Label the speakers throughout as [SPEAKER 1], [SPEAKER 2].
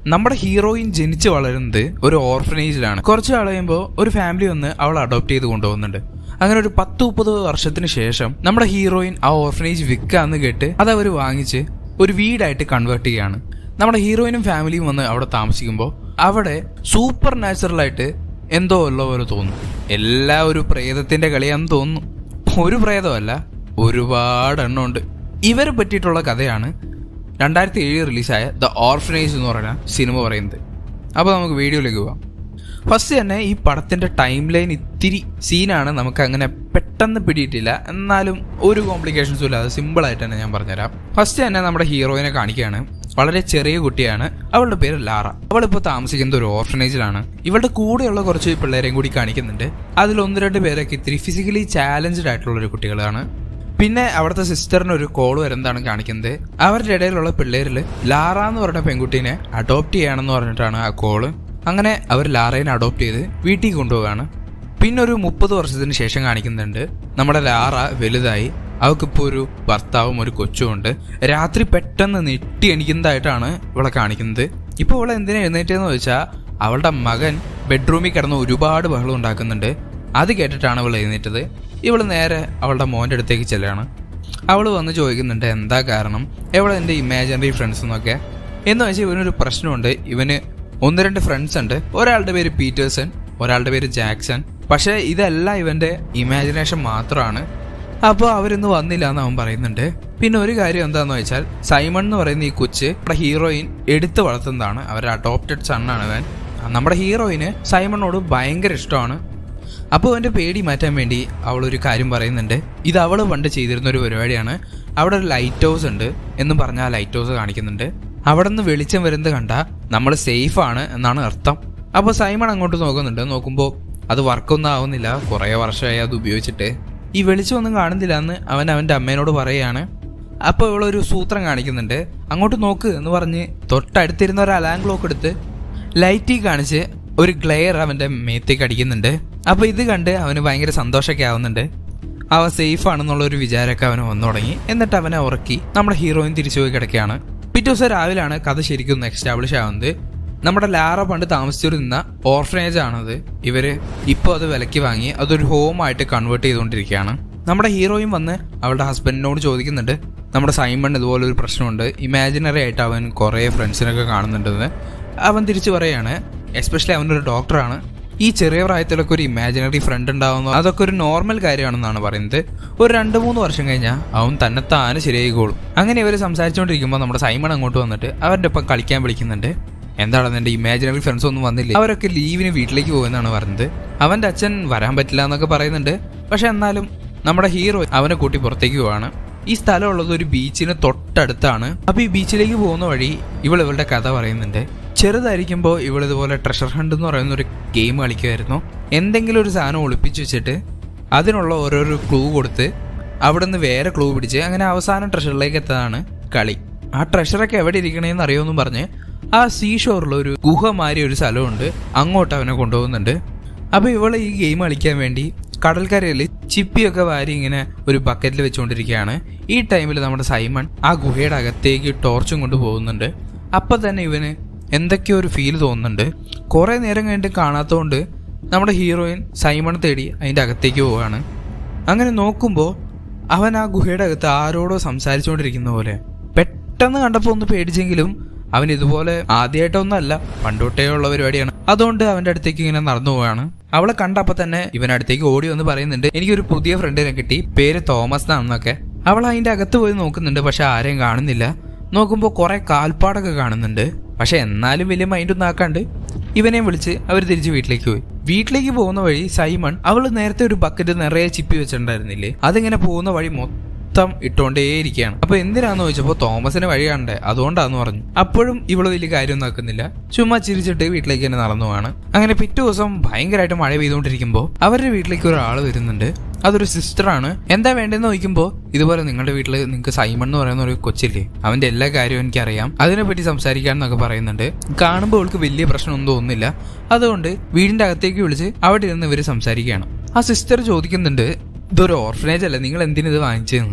[SPEAKER 1] നമ്മുടെ ഹീറോയിൻ ജനിച്ചു വളരുന്നത് ഒരു ഓർഫനേജിലാണ് കുറച്ച് നാൾ കഴിയുമ്പോൾ ഒരു ഫാമിലി വന്ന് അവൾ അഡോപ്റ്റ് ചെയ്ത് കൊണ്ടുപോകുന്നുണ്ട് അങ്ങനെ ഒരു പത്ത് മുപ്പത് വർഷത്തിന് ശേഷം നമ്മുടെ ഹീറോയിൻ ആ ഓർഫനേജ് വിൽക്കാന്ന് കേട്ട് അത് അവർ വാങ്ങിച്ച് ഒരു വീടായിട്ട് കൺവേർട്ട് ചെയ്യാണ് നമ്മുടെ ഹീറോയിനും ഫാമിലിയും വന്ന് അവിടെ താമസിക്കുമ്പോൾ അവിടെ സൂപ്പർ നാച്ചുറൽ ആയിട്ട് എന്തോ ഉള്ള പോലെ തോന്നും എല്ലാ ഒരു പ്രേതത്തിന്റെ കളിയാന്ന് തോന്നുന്നു ഒരു പ്രേതമല്ല ഒരുപാട് എണ്ണം ഉണ്ട് ഇവരെ പറ്റിയിട്ടുള്ള കഥയാണ് രണ്ടായിരത്തി ഏഴ് റിലീസായ ദ ഓർഫനേജ് എന്ന് പറയുന്ന സിനിമ പറയുന്നത് അപ്പോൾ നമുക്ക് വീഡിയോയിലേക്ക് പോവാം ഫസ്റ്റ് തന്നെ ഈ പടത്തിന്റെ ടൈം ലൈൻ ഇത്തിരി സീനാണ് നമുക്ക് അങ്ങനെ പെട്ടെന്ന് പിടിയിട്ടില്ല എന്നാലും ഒരു കോംപ്ലിക്കേഷൻസും ഇല്ലാതെ സിമ്പിൾ ആയിട്ട് തന്നെ ഞാൻ പറഞ്ഞുതരാം ഫസ്റ്റ് തന്നെ നമ്മുടെ ഹീറോയിനെ കാണിക്കുകയാണ് വളരെ ചെറിയ കുട്ടിയാണ് അവളുടെ പേര് ലാറ അവളിപ്പോൾ താമസിക്കുന്നത് ഒരു ഓർഫനേജിലാണ് ഇവളുടെ കൂടെയുള്ള കുറച്ച് പിള്ളേരെയും കൂടി കാണിക്കുന്നുണ്ട് അതിൽ ഒന്ന് രണ്ട് പേരൊക്കെ ഇത്തിരി ഫിസിക്കലി ചാലഞ്ച്ഡ് ആയിട്ടുള്ള ഒരു കുട്ടികളാണ് പിന്നെ അവിടുത്തെ സിസ്റ്ററിന് ഒരു കോൾ വരുന്നതാണ് കാണിക്കുന്നത് അവരുടെ ഇടയിലുള്ള പിള്ളേരിൽ ലാറ എന്ന് പറഞ്ഞ പെൺകുട്ടീനെ അഡോപ്റ്റ് ചെയ്യണമെന്ന് പറഞ്ഞിട്ടാണ് ആ കോള് അങ്ങനെ അവർ ലാറേനെ അഡോപ്റ്റ് ചെയ്ത് വീട്ടിൽ കൊണ്ടുപോവാണ് പിന്നെ ഒരു മുപ്പത് വർഷത്തിന് ശേഷം കാണിക്കുന്നുണ്ട് നമ്മുടെ ലാറ വലുതായി അവൾക്കിപ്പോൾ ഒരു ഭർത്താവും ഒരു കൊച്ചും ഉണ്ട് രാത്രി പെട്ടെന്ന് നെട്ടി എണിക്കുന്നതായിട്ടാണ് ഇവളെ കാണിക്കുന്നത് ഇപ്പോൾ ഇവളെ എന്തിനാ എഴുന്നേറ്റതെന്ന് വെച്ചാൽ അവളുടെ മകൻ ബെഡ്റൂമിൽ കിടന്ന് ഒരുപാട് ബഹളം ഉണ്ടാക്കുന്നുണ്ട് അത് കേട്ടിട്ടാണ് ഇവൾ എഴുന്നേറ്റത് ഇവൾ നേരെ അവളുടെ മോൻ്റെ അടുത്തേക്ക് ചെല്ലുകയാണ് അവൾ വന്ന് ചോദിക്കുന്നുണ്ട് എന്താ കാരണം എവിടെ എൻ്റെ ഇമാജിനറി ഫ്രണ്ട്സ് എന്നൊക്കെ എന്ന് വെച്ചാൽ ഇവനൊരു പ്രശ്നമുണ്ട് ഇവന് ഒന്ന് രണ്ട് ഫ്രണ്ട്സ് ഉണ്ട് ഒരാളുടെ പേര് പീറ്റേഴ്സൺ ഒരാളുടെ പേര് ജാക്സൺ പക്ഷേ ഇതെല്ലാം ഇവന്റെ ഇമാജിനേഷൻ മാത്രമാണ് അപ്പോൾ അവരിന്ന് വന്നില്ല എന്ന് അവൻ പറയുന്നുണ്ട് പിന്നെ ഒരു കാര്യം എന്താന്ന് വെച്ചാൽ സൈമൺ എന്ന് പറയുന്ന ഈ കൊച്ച് നമ്മുടെ ഹീറോയിൻ എടുത്തു വളർത്തുന്നതാണ് അവരുടെ അഡോപ്റ്റഡ് സണ്ണാണ് അവൻ നമ്മുടെ ഹീറോയിന് സൈമണിനോട് ഭയങ്കര ഇഷ്ടമാണ് അപ്പോൾ അവൻ്റെ പേടി മാറ്റാൻ വേണ്ടി അവൾ ഒരു കാര്യം പറയുന്നുണ്ട് ഇത് അവൾ പണ്ട് ചെയ്തിരുന്ന ഒരു പരിപാടിയാണ് അവിടെ ഒരു ലൈറ്റ് ഹൗസ് ഉണ്ട് എന്ന് പറഞ്ഞാൽ ലൈറ്റ് ഹൗസ് കാണിക്കുന്നുണ്ട് അവിടെ നിന്ന് വെളിച്ചം വരുന്നത് കണ്ട നമ്മൾ സേഫ് ആണ് എന്നാണ് അർത്ഥം അപ്പോൾ സൈമൺ അങ്ങോട്ട് നോക്കുന്നുണ്ട് നോക്കുമ്പോൾ അത് വർക്കൊന്നും ആവുന്നില്ല കുറേ വർഷമായി അത് ഉപയോഗിച്ചിട്ട് ഈ വെളിച്ചമൊന്നും കാണുന്നില്ല എന്ന് അവൻ അവൻ്റെ അമ്മേനോട് പറയുകയാണ് അപ്പോൾ ഇവളൊരു സൂത്രം കാണിക്കുന്നുണ്ട് അങ്ങോട്ട് നോക്ക് എന്ന് പറഞ്ഞ് തൊട്ടടുത്തിരുന്ന ഒരു അലാം ക്ലോക്ക് എടുത്ത് ലൈറ്റിൽ കാണിച്ച് ഒരു ഗ്ലെയർ അവന്റെ മേത്തേക്ക് അടിക്കുന്നുണ്ട് അപ്പൊ ഇത് കണ്ട് അവന് ഭയങ്കര സന്തോഷമൊക്കെ ആവുന്നുണ്ട് അവൻ സേഫ് ആണെന്നുള്ള ഒരു വിചാരമൊക്കെ അവന് വന്നു തുടങ്ങി എന്നിട്ട് അവനെ ഉറക്കി നമ്മുടെ ഹീറോയിൻ തിരിച്ചു പോയി കിടക്കുകയാണ് പിറ്റേ ദിവസം രാവിലാണ് കഥ ശരിക്കും എക്സ്റ്റാബ്ലിഷ് ആവുന്നത് നമ്മുടെ ലാറ പണ്ട് താമസിച്ചിരുന്ന ഓർഫനേജ് ആണത് ഇവര് ഇപ്പോൾ അത് വിലക്ക് വാങ്ങി അതൊരു ഹോം ആയിട്ട് കൺവേർട്ട് ചെയ്തുകൊണ്ടിരിക്കുകയാണ് നമ്മുടെ ഹീറോയും വന്ന് അവളുടെ ഹസ്ബൻഡിനോട് ചോദിക്കുന്നുണ്ട് നമ്മുടെ സൈമൺ ഇതുപോലെ ഒരു പ്രശ്നമുണ്ട് ഇമാജിനറി ആയിട്ട് അവൻ കുറേ ഫ്രണ്ട്സിനൊക്കെ കാണുന്നുണ്ടെന്ന് അവൻ തിരിച്ചു പറയാണ് എസ്പെഷ്യലി അവനൊരു ഡോക്ടറാണ് ഈ ചെറിയ പ്രായത്തിലൊക്കെ ഒരു ഇമാജിനറി ഫ്രണ്ട് ഉണ്ടാവുന്നു അതൊക്കെ ഒരു നോർമൽ കാര്യമാണെന്നാണ് പറയുന്നത് ഒരു രണ്ട് മൂന്ന് വർഷം കഴിഞ്ഞാൽ അവൻ തന്നെത്താനെ ശരിയായിക്കോളും അങ്ങനെ ഇവർ സംസാരിച്ചുകൊണ്ടിരിക്കുമ്പോൾ നമ്മുടെ സൈമൺ അങ്ങോട്ട് വന്നിട്ട് അവരുടെ ഒപ്പം കളിക്കാൻ വിളിക്കുന്നുണ്ട് എന്താണ് എന്റെ ഇമാജിനറി ഫ്രണ്ട്സ് ഒന്നും വന്നില്ല അവരൊക്കെ ലീവിന് വീട്ടിലേക്ക് പോകുമെന്നാണ് പറഞ്ഞത് അവന്റെ അച്ഛൻ വരാൻ പറ്റില്ല എന്നൊക്കെ പറയുന്നുണ്ട് പക്ഷെ എന്നാലും നമ്മുടെ ഹീറോ അവനെ കൂട്ടി പുറത്തേക്ക് പോവാണ് ഈ സ്ഥലമുള്ളത് ഒരു ബീച്ചിന് തൊട്ടടുത്താണ് അപ്പൊ ഈ ബീച്ചിലേക്ക് പോകുന്ന വഴി ഇവൾ ഇവളുടെ കഥ പറയുന്നുണ്ട് ചെറുതായിരിക്കുമ്പോൾ ഇവൾ ഇതുപോലെ ട്രഷർ ഹണ്ട് എന്ന് പറയുന്ന ഒരു ഗെയിം കളിക്കുമായിരുന്നു എന്തെങ്കിലും ഒരു സാധനം ഒളിപ്പിച്ച് വെച്ചിട്ട് അതിനുള്ള ഓരോരോ ക്ലൂ കൊടുത്ത് അവിടെ നിന്ന് വേറെ ക്ലൂ പിടിച്ച് അങ്ങനെ അവസാനം ട്രഷറിലേക്ക് എത്തതാണ് കളി ആ ട്രഷറൊക്കെ എവിടെ ഇരിക്കണേന്ന് അറിയുമെന്നും പറഞ്ഞ് ആ സീ ഷോറിൽ ഒരു ഗുഹ മാതിരി ഒരു സ്ഥലമുണ്ട് അങ്ങോട്ട് അവനെ കൊണ്ടുപോകുന്നുണ്ട് അപ്പൊ ഇവള് ഈ ഗെയിം കളിക്കാൻ വേണ്ടി കടൽക്കരയിൽ ചിപ്പിയൊക്കെ വാരി ഇങ്ങനെ ഒരു ബക്കറ്റിൽ വെച്ചുകൊണ്ടിരിക്കുകയാണ് ഈ ടൈമിൽ നമ്മുടെ സൈമൺ ആ ഗുഹയുടെ അകത്തേക്ക് ടോർച്ചും കൊണ്ട് പോകുന്നുണ്ട് അപ്പൊ തന്നെ ഇവന് എന്തൊക്കെയോ ഒരു ഫീൽ തോന്നുന്നുണ്ട് കുറെ നേരം കഴിഞ്ഞിട്ട് കാണാത്തതുകൊണ്ട് നമ്മുടെ ഹീറോയിൻ സൈമൺ തേടി അതിന്റെ അകത്തേക്ക് പോവാണ് അങ്ങനെ നോക്കുമ്പോൾ അവൻ ആ ഗുഹയുടെ അകത്ത് ആരോടോ സംസാരിച്ചുകൊണ്ടിരിക്കുന്ന പോലെ പെട്ടെന്ന് കണ്ടപ്പോൾ ഒന്ന് പേടിച്ചെങ്കിലും അവൻ ഇതുപോലെ ആദ്യമായിട്ടൊന്നല്ല പണ്ടോട്ടേ ഉള്ള പരിപാടിയാണ് അതുകൊണ്ട് അവന്റെ അടുത്തേക്ക് ഇങ്ങനെ നടന്നു പോവാണ് അവളെ കണ്ടപ്പോ തന്നെ ഇവൻ അടുത്തേക്ക് ഓടി വന്ന് പറയുന്നുണ്ട് എനിക്കൊരു പുതിയ ഫ്രണ്ടിനെ കിട്ടി പേര് തോമസ് എന്നാണെന്നൊക്കെ അവൾ അതിന്റെ അകത്ത് പോയി നോക്കുന്നുണ്ട് പക്ഷെ ആരെയും കാണുന്നില്ല നോക്കുമ്പോൾ കുറെ കാൽപ്പാടൊക്കെ കാണുന്നുണ്ട് പക്ഷെ എന്നാലും വലിയ മൈൻഡൊന്നും ആക്കാണ്ട് ഇവനെയും വിളിച്ച് അവർ തിരിച്ച് വീട്ടിലേക്ക് പോയി വീട്ടിലേക്ക് പോകുന്ന വഴി സൈമൺ അവൾ നേരത്തെ ഒരു ബക്കറ്റ് നിറയെ ചിപ്പി വെച്ചിട്ടുണ്ടായിരുന്നില്ലേ അതിങ്ങനെ പോകുന്ന വഴി മൊത്തം ഇട്ടുകൊണ്ടേയിരിക്കുകയാണ് അപ്പൊ എന്തിനാന്ന് ചോദിച്ചപ്പോ തോമസിന് വഴി കാണണ്ടേ അതുകൊണ്ടാന്ന് പറഞ്ഞു അപ്പോഴും ഇവള് വലിയ കാര്യമൊന്നും ആക്കുന്നില്ല ചുമ്മാ ചിരിച്ചിട്ട് വീട്ടിലേക്ക് തന്നെ നടന്നു പോവാണ് അങ്ങനെ പിറ്റേ ദിവസം ഭയങ്കരമായിട്ട് മഴ പെയ്തുകൊണ്ടിരിക്കുമ്പോൾ അവരുടെ വീട്ടിലേക്ക് ഒരാൾ വരുന്നുണ്ട് അതൊരു സിസ്റ്ററാണ് എന്താ വേണ്ടതെന്ന് ചോദിക്കുമ്പോൾ ഇതുപോലെ നിങ്ങളുടെ വീട്ടിൽ നിങ്ങൾക്ക് സൈമൺ എന്ന് പറയുന്ന ഒരു കൊച്ചില്ലേ അവന്റെ എല്ലാ കാര്യവും എനിക്കറിയാം അതിനെപ്പറ്റി സംസാരിക്കാൻ എന്നൊക്കെ പറയുന്നുണ്ട് കാണുമ്പോൾ അവൾക്ക് വലിയ പ്രശ്നമൊന്നും തോന്നുന്നില്ല അതുകൊണ്ട് വീടിന്റെ അകത്തേക്ക് വിളിച്ച് അവിടെ ഇരുന്ന് ഇവർ സംസാരിക്കുകയാണ് ആ സിസ്റ്റർ ചോദിക്കുന്നുണ്ട് ഇതൊരു ഓർഫനേജ് അല്ല നിങ്ങൾ എന്തിനു ഇത് വാങ്ങിച്ചതെന്ന്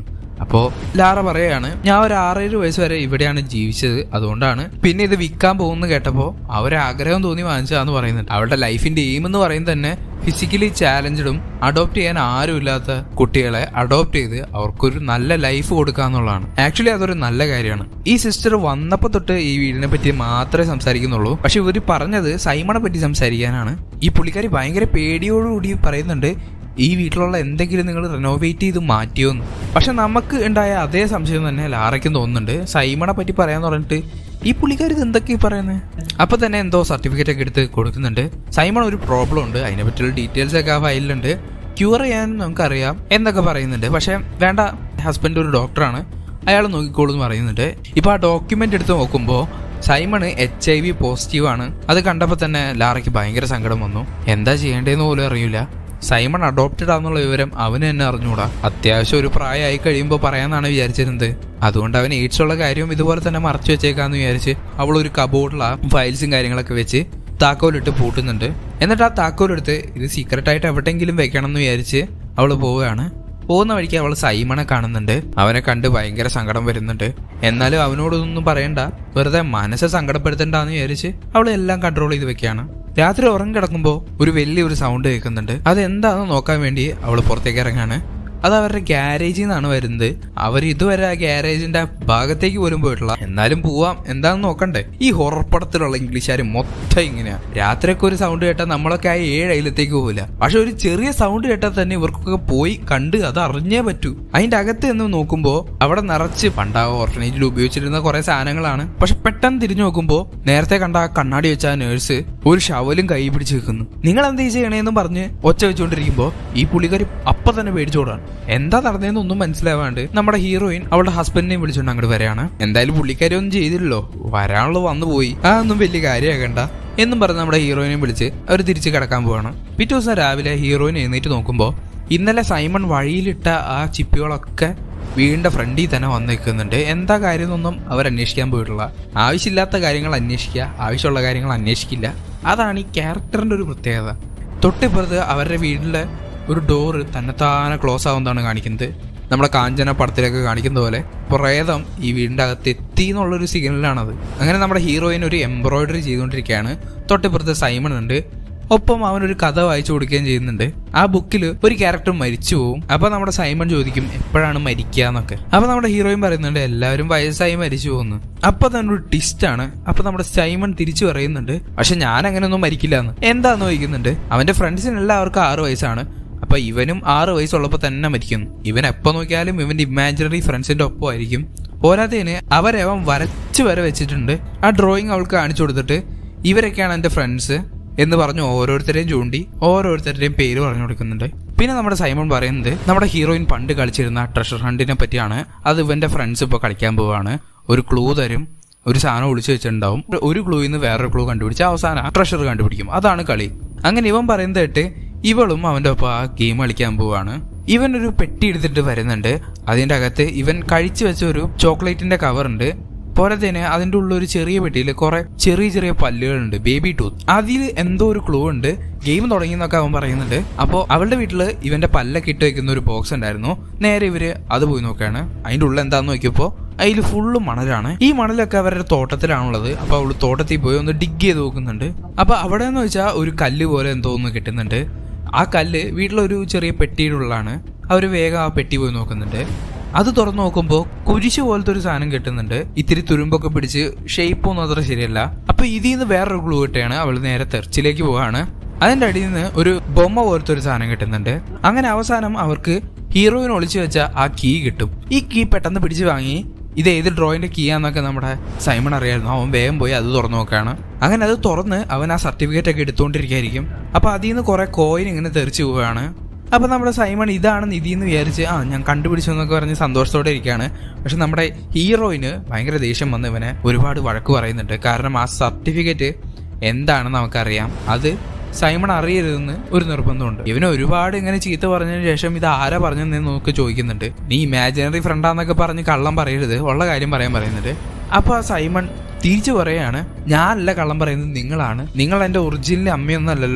[SPEAKER 1] അപ്പോൾ ലാറ പറയാണ് ഞാൻ ഒരു ആറേഴ് വയസ്സ് വരെ ഇവിടെയാണ് ജീവിച്ചത് അതുകൊണ്ടാണ് പിന്നെ ഇത് വിൽക്കാൻ പോകുന്നു കേട്ടപ്പോൾ അവരാഗ്രഹം തോന്നി വാങ്ങിച്ചതാന്ന് പറയുന്നുണ്ട് അവളുടെ ലൈഫിന്റെ എയിം എന്ന് പറയുന്നത് തന്നെ ഫിസിക്കലി ചാലഞ്ചഡും അഡോപ്റ്റ് ചെയ്യാൻ ആരുമില്ലാത്ത കുട്ടികളെ അഡോപ്റ്റ് ചെയ്ത് അവർക്കൊരു നല്ല ലൈഫ് കൊടുക്കുക എന്നുള്ളതാണ് ആക്ച്വലി അതൊരു നല്ല കാര്യമാണ് ഈ സിസ്റ്റർ വന്നപ്പോൾ തൊട്ട് ഈ വീടിനെ പറ്റി മാത്രമേ സംസാരിക്കുന്നുള്ളൂ പക്ഷെ ഇവർ പറഞ്ഞത് സൈമണെ പറ്റി സംസാരിക്കാനാണ് ഈ പുള്ളിക്കാരി ഭയങ്കര പേടിയോടുകൂടി പറയുന്നുണ്ട് ഈ വീട്ടിലുള്ള എന്തെങ്കിലും നിങ്ങൾ റിനോവേറ്റ് ചെയ്ത് മാറ്റിയോന്ന് പക്ഷെ നമുക്ക് ഉണ്ടായ അതേ സംശയം തന്നെ ലാറയ്ക്കും തോന്നുന്നുണ്ട് സൈമണെ പറ്റി പറയാന്ന് പറഞ്ഞിട്ട് ഈ പുള്ളിക്കാരി ഇത് എന്തൊക്കെയാ പറയുന്നത് അപ്പൊ തന്നെ എന്തോ സർട്ടിഫിക്കറ്റ് ഒക്കെ എടുത്ത് കൊടുക്കുന്നുണ്ട് സൈമൺ ഒരു പ്രോബ്ലം ഉണ്ട് അതിനെ പറ്റിയുള്ള ഡീറ്റെയിൽസ് ഒക്കെ ആ ഫയലിലുണ്ട് ക്യൂർ ചെയ്യാൻ നമുക്കറിയാം എന്നൊക്കെ പറയുന്നുണ്ട് പക്ഷെ വേണ്ട ഹസ്ബൻഡ് ഒരു ഡോക്ടറാണ് അയാൾ നോക്കിക്കോളൂ എന്ന് പറയുന്നുണ്ട് ഇപ്പൊ ആ ഡോക്യുമെന്റ് എടുത്ത് നോക്കുമ്പോൾ Simon H I V positive ആണ് അത് കണ്ടപ്പോൾ തന്നെ ലാറയ്ക്ക് ഭയങ്കര സങ്കടം വന്നു എന്താ ചെയ്യേണ്ടതെന്ന് പോലും അറിയില്ല സൈമൺ അഡോപ്റ്റഡ് ആണെന്നുള്ള വിവരം അവന് തന്നെ അറിഞ്ഞൂടാ അത്യാവശ്യം ഒരു പ്രായമായി കഴിയുമ്പോൾ പറയാന്നാണ് വിചാരിച്ചിരുന്നത് അതുകൊണ്ട് അവൻ എയ്ഡ്സ് ഉള്ള കാര്യം ഇതുപോലെ തന്നെ മറച്ചു വെച്ചേക്കാന്ന് വിചാരിച്ച് അവൾ ഒരു കബോർഡിൽ ആ ഫയൽസും കാര്യങ്ങളൊക്കെ വെച്ച് താക്കോലിട്ട് പൂട്ടുന്നുണ്ട് എന്നിട്ട് ആ താക്കോലെടുത്ത് ഇത് സീക്രട്ട് ആയിട്ട് എവിടെയെങ്കിലും വെക്കണം എന്ന് വിചാരിച്ച് അവൾ പോവുകയാണ് പോകുന്ന വഴിക്ക് അവൾ സൈമണെ കാണുന്നുണ്ട് അവനെ കണ്ട് ഭയങ്കര സങ്കടം വരുന്നുണ്ട് എന്നാലും അവനോടൊന്നും പറയണ്ട വെറുതെ മനസ്സ് സങ്കടപ്പെടുത്തണ്ടെന്ന് വിചാരിച്ച് അവൾ എല്ലാം കൺട്രോൾ ചെയ്ത് വെക്കുകയാണ് രാത്രി ഉറങ്ങി കിടക്കുമ്പോൾ ഒരു വലിയൊരു സൗണ്ട് കേൾക്കുന്നുണ്ട് അതെന്താണെന്ന് നോക്കാൻ വേണ്ടി അവൾ പുറത്തേക്ക് ഇറങ്ങാണ് അത് അവരുടെ ഗ്യാരേജിൽ നിന്നാണ് വരുന്നത് അവർ ഇതുവരെ ആ ഗ്യാരേജിന്റെ ഭാഗത്തേക്ക് പോലും പോയിട്ടില്ല എന്നാലും പോവാം എന്താണെന്ന് നോക്കണ്ടേ ഈ ഹൊറർ പടത്തിലുള്ള ഇംഗ്ലീഷുകാർ മൊത്തം ഇങ്ങനെയാ രാത്രിയൊക്കെ ഒരു സൗണ്ട് കേട്ടാൽ നമ്മളൊക്കെ ആ ഏഴ് അയിലത്തേക്ക് പോവില്ല പക്ഷെ ഒരു ചെറിയ സൗണ്ട് കേട്ടാൽ തന്നെ ഇവർക്കൊക്കെ പോയി കണ്ട് അത് അറിഞ്ഞേ പറ്റൂ അതിന്റെ അകത്ത് നിന്ന് നോക്കുമ്പോൾ അവിടെ നിറച്ച് പണ്ടാ ഓർഫനേജിൽ ഉപയോഗിച്ചിരുന്ന കുറെ സാധനങ്ങളാണ് പക്ഷെ പെട്ടെന്ന് തിരിഞ്ഞു നോക്കുമ്പോൾ നേരത്തെ കണ്ട ആ കണ്ണാടി വെച്ച ആ നേഴ്സ് ഒരു ഷവലും കൈ പിടിച്ച് വെക്കുന്നു നിങ്ങൾ എന്താ ഈ ചെയ്യണേന്നും പറഞ്ഞ് ഒച്ച വെച്ചുകൊണ്ടിരിക്കുമ്പോൾ ഈ പുള്ളിക്കാരി അപ്പൊ തന്നെ പേടിച്ചോടാണ് എന്താ നടന്നതെന്നൊന്നും മനസ്സിലാവാണ്ട് നമ്മുടെ ഹീറോയിൻ അവളുടെ ഹസ്ബൻഡിനെയും വിളിച്ചോണ്ട് അങ്ങോട്ട് വരാണ് എന്തായാലും പുള്ളിക്കാരി ഒന്നും ചെയ്തില്ലല്ലോ വരാനുള്ളത് വന്നു പോയി അതൊന്നും വലിയ കാര്യമാകണ്ട എന്നും പറഞ്ഞ് നമ്മുടെ ഹീറോയിനെ വിളിച്ച് അവർ തിരിച്ച് കിടക്കാൻ പോവാണ് പിറ്റേ ദിവസം രാവിലെ ഹീറോയിൻ എഴുന്നേറ്റ് നോക്കുമ്പോൾ ഇന്നലെ സൈമൺ വഴിയിലിട്ട ആ ചിപ്പികളൊക്കെ വീടിന്റെ ഫ്രണ്ടിൽ തന്നെ വന്ന് നിൽക്കുന്നുണ്ട് എന്താ കാര്യം എന്നൊന്നും അവർ അന്വേഷിക്കാൻ പോയിട്ടുള്ള ആവശ്യമില്ലാത്ത കാര്യങ്ങൾ അന്വേഷിക്കുക ആവശ്യമുള്ള കാര്യങ്ങൾ അന്വേഷിക്കില്ല അതാണ് ഈ ക്യാരക്ടറിന്റെ ഒരു പ്രത്യേകത തൊട്ടിപ്പുറത്ത് അവരുടെ വീട്ടിലെ ഒരു ഡോറ് തന്നെത്താനെ ക്ലോസ് ആവുന്നതാണ് കാണിക്കുന്നത് നമ്മുടെ കാഞ്ചന പടത്തിലൊക്കെ കാണിക്കുന്ന പോലെ പ്രേതം ഈ വീടിന്റെ അകത്ത് എത്തി എന്നുള്ളൊരു സിഗ്നലാണത് അങ്ങനെ നമ്മുടെ ഹീറോയിൻ ഒരു എംബ്രോയിഡറി ചെയ്തുകൊണ്ടിരിക്കുകയാണ് തൊട്ടിപ്പുറത്ത് സൈമൺ ഉണ്ട് ഒപ്പം അവനൊരു കഥ വായിച്ചു കൊടുക്കുകയും ചെയ്യുന്നുണ്ട് ആ ബുക്കിൽ ഒരു ക്യാരക്ടർ മരിച്ചു പോവും അപ്പൊ നമ്മുടെ സൈമൺ ചോദിക്കും എപ്പോഴാണ് മരിക്കുക എന്നൊക്കെ അപ്പൊ നമ്മുടെ ഹീറോയിൻ പറയുന്നുണ്ട് എല്ലാവരും വയസ്സായി മരിച്ചു പോകുന്നു അപ്പൊ തന്നെ ഒരു ട്വിസ്റ്റ് ആണ് അപ്പൊ നമ്മുടെ സൈമൺ തിരിച്ചു പറയുന്നുണ്ട് പക്ഷെ ഞാൻ അങ്ങനെയൊന്നും മരിക്കില്ല എന്ന് എന്താന്ന് ചോദിക്കുന്നുണ്ട് അവന്റെ ഫ്രണ്ട്സിന് എല്ലാവർക്കും ആറ് വയസ്സാണ് അപ്പൊ ഇവനും ആറ് വയസ്സുള്ളപ്പോ തന്നെ മരിക്കുന്നു ഇവൻ എപ്പോ നോക്കിയാലും ഇവന്റെ ഇമാജിനറി ഫ്രണ്ട്സിന്റെ ഒപ്പമായിരിക്കും പോരാത്തതിന് അവരവൻ വരച്ചു വരെ വെച്ചിട്ടുണ്ട് ആ ഡ്രോയിങ് അവൾക്ക് കാണിച്ചു കൊടുത്തിട്ട് ഇവരൊക്കെയാണ് എന്റെ ഫ്രണ്ട്സ് എന്ന് പറഞ്ഞു ഓരോരുത്തരെയും ചൂണ്ടി ഓരോരുത്തരുടെയും പേര് പറഞ്ഞു കൊടുക്കുന്നുണ്ട് പിന്നെ നമ്മുടെ സൈമൺ പറയുന്നത് നമ്മുടെ ഹീറോയിൻ പണ്ട് കളിച്ചിരുന്ന ട്രഷർ ഹണ്ടിനെ പറ്റിയാണ് അത് ഇവന്റെ ഫ്രണ്ട്സ് ഇപ്പോൾ കളിക്കാൻ പോവാണ് ഒരു ക്ലൂ തരും ഒരു സാധനം ഒളിച്ചു വെച്ചിട്ടുണ്ടാവും ഒരു ക്ലൂയിൽ നിന്ന് വേറൊരു ക്ലൂ കണ്ടുപിടിച്ച് അവസാനം ട്രഷർ കണ്ടുപിടിക്കും അതാണ് കളി അങ്ങനെ ഇവൻ പറയുന്നത് കേട്ട് ഇവളും അവന്റെ ഒപ്പം ആ ഗെയിം കളിക്കാൻ പോവാണ് ഇവൻ ഒരു പെട്ടി എടുത്തിട്ട് വരുന്നുണ്ട് അതിന്റെ അകത്ത് ഇവൻ കഴിച്ചു വെച്ച ഒരു ചോക്ലേറ്റിന്റെ കവർ ഉണ്ട് പോരാത്തതിന് അതിന്റെ ഉള്ള ഒരു ചെറിയ പെട്ടിയിൽ കുറെ ചെറിയ ചെറിയ പല്ലുകളുണ്ട് ബേബി ടൂത്ത് അതിൽ എന്തോ ഒരു ക്ലൂ ഉണ്ട് ഗെയിം തുടങ്ങിയെന്നൊക്കെ അവൻ പറയുന്നുണ്ട് അപ്പോൾ അവളുടെ വീട്ടിൽ ഇവന്റെ പല്ലൊക്കെ ഇട്ട് വെക്കുന്ന ഒരു ബോക്സ് ഉണ്ടായിരുന്നു നേരെ ഇവര് അത് പോയി നോക്കുകയാണ് അതിന്റെ ഉള്ളിൽ എന്താന്ന് നോക്കിയപ്പോൾ അതിൽ ഫുള്ള് മണലാണ് ഈ മണലൊക്കെ അവരുടെ തോട്ടത്തിലാണുള്ളത് അപ്പൊ അവള് തോട്ടത്തിൽ പോയി ഒന്ന് ഡിഗ് ചെയ്ത് നോക്കുന്നുണ്ട് അപ്പൊ അവിടെ എന്ന് വെച്ചാൽ ഒരു കല്ല് പോലെ എന്തോ ഒന്ന് കിട്ടുന്നുണ്ട് ആ കല്ല് വീട്ടിലൊരു ചെറിയ പെട്ടിയുടെ ഉള്ളാണ് അവർ വേഗം ആ പെട്ടി പോയി നോക്കുന്നുണ്ട് അത് തുറന്നു നോക്കുമ്പോൾ കുരിശ് പോലത്തെ ഒരു സാധനം കിട്ടുന്നുണ്ട് ഇത്തിരി തുരുമ്പൊക്കെ പിടിച്ച് ഷേപ്പ് ഒന്നും അത്ര ശരിയല്ല അപ്പൊ ഇതിൽ നിന്ന് വേറൊരു ക്ലൂ കിട്ടുകയാണ് അവൾ നേരെ തെർച്ചിലേക്ക് പോവാണ് അതിന്റെ അടിയിൽ നിന്ന് ഒരു ബൊമ്മ പോലത്തെ ഒരു സാധനം കിട്ടുന്നുണ്ട് അങ്ങനെ അവസാനം അവർക്ക് ഹീറോയിൻ ഒളിച്ചു വെച്ച ആ കീ കിട്ടും ഈ കീ പെട്ടെന്ന് പിടിച്ചു വാങ്ങി ഇത് ഏത് ഡ്രോയിന്റെ കീ ആന്നൊക്കെ നമ്മുടെ സൈമൺ അറിയായിരുന്നു അവൻ വേഗം പോയി അത് തുറന്നു നോക്കാണ് അങ്ങനെ അത് തുറന്ന് അവൻ ആ സർട്ടിഫിക്കറ്റ് ഒക്കെ എടുത്തുകൊണ്ടിരിക്കുകയായിരിക്കും അപ്പൊ അതിൽ നിന്ന് കുറെ കോയിൻ ഇങ്ങനെ തെറിച്ചു പോവുകയാണ് അപ്പൊ നമ്മുടെ സൈമൺ ഇതാണ് നിധി എന്ന് വിചാരിച്ച് ആ ഞാൻ കണ്ടുപിടിച്ചു എന്നൊക്കെ പറഞ്ഞ് സന്തോഷത്തോടെ ഇരിക്കുകയാണ് പക്ഷെ നമ്മുടെ ഹീറോയിന് ഭയങ്കര ദേഷ്യം വന്ന് ഇവനെ ഒരുപാട് വഴക്ക് പറയുന്നുണ്ട് കാരണം ആ സർട്ടിഫിക്കറ്റ് എന്താണെന്ന് നമുക്കറിയാം അത് സൈമൺ അറിയരുതെന്ന് ഒരു നിർബന്ധമുണ്ട് ഇവന് ഒരുപാട് ഇങ്ങനെ ചീത്ത പറഞ്ഞതിന് ശേഷം ഇത് ആരാ പറഞ്ഞെന്ന് നമുക്ക് ചോദിക്കുന്നുണ്ട് നീ ഇമാജിനറി ഫ്രണ്ടാന്നൊക്കെ പറഞ്ഞ് കള്ളം പറയരുത് ഉള്ള കാര്യം പറയാൻ പറയുന്നുണ്ട് അപ്പൊ ആ സൈമൺ തിരിച്ചു പറയാണ് ഞാനല്ല കള്ളം പറയുന്നത് നിങ്ങളാണ് നിങ്ങൾ എന്റെ ഒറിജിനൽ അമ്മയൊന്നല്ലല്ലോ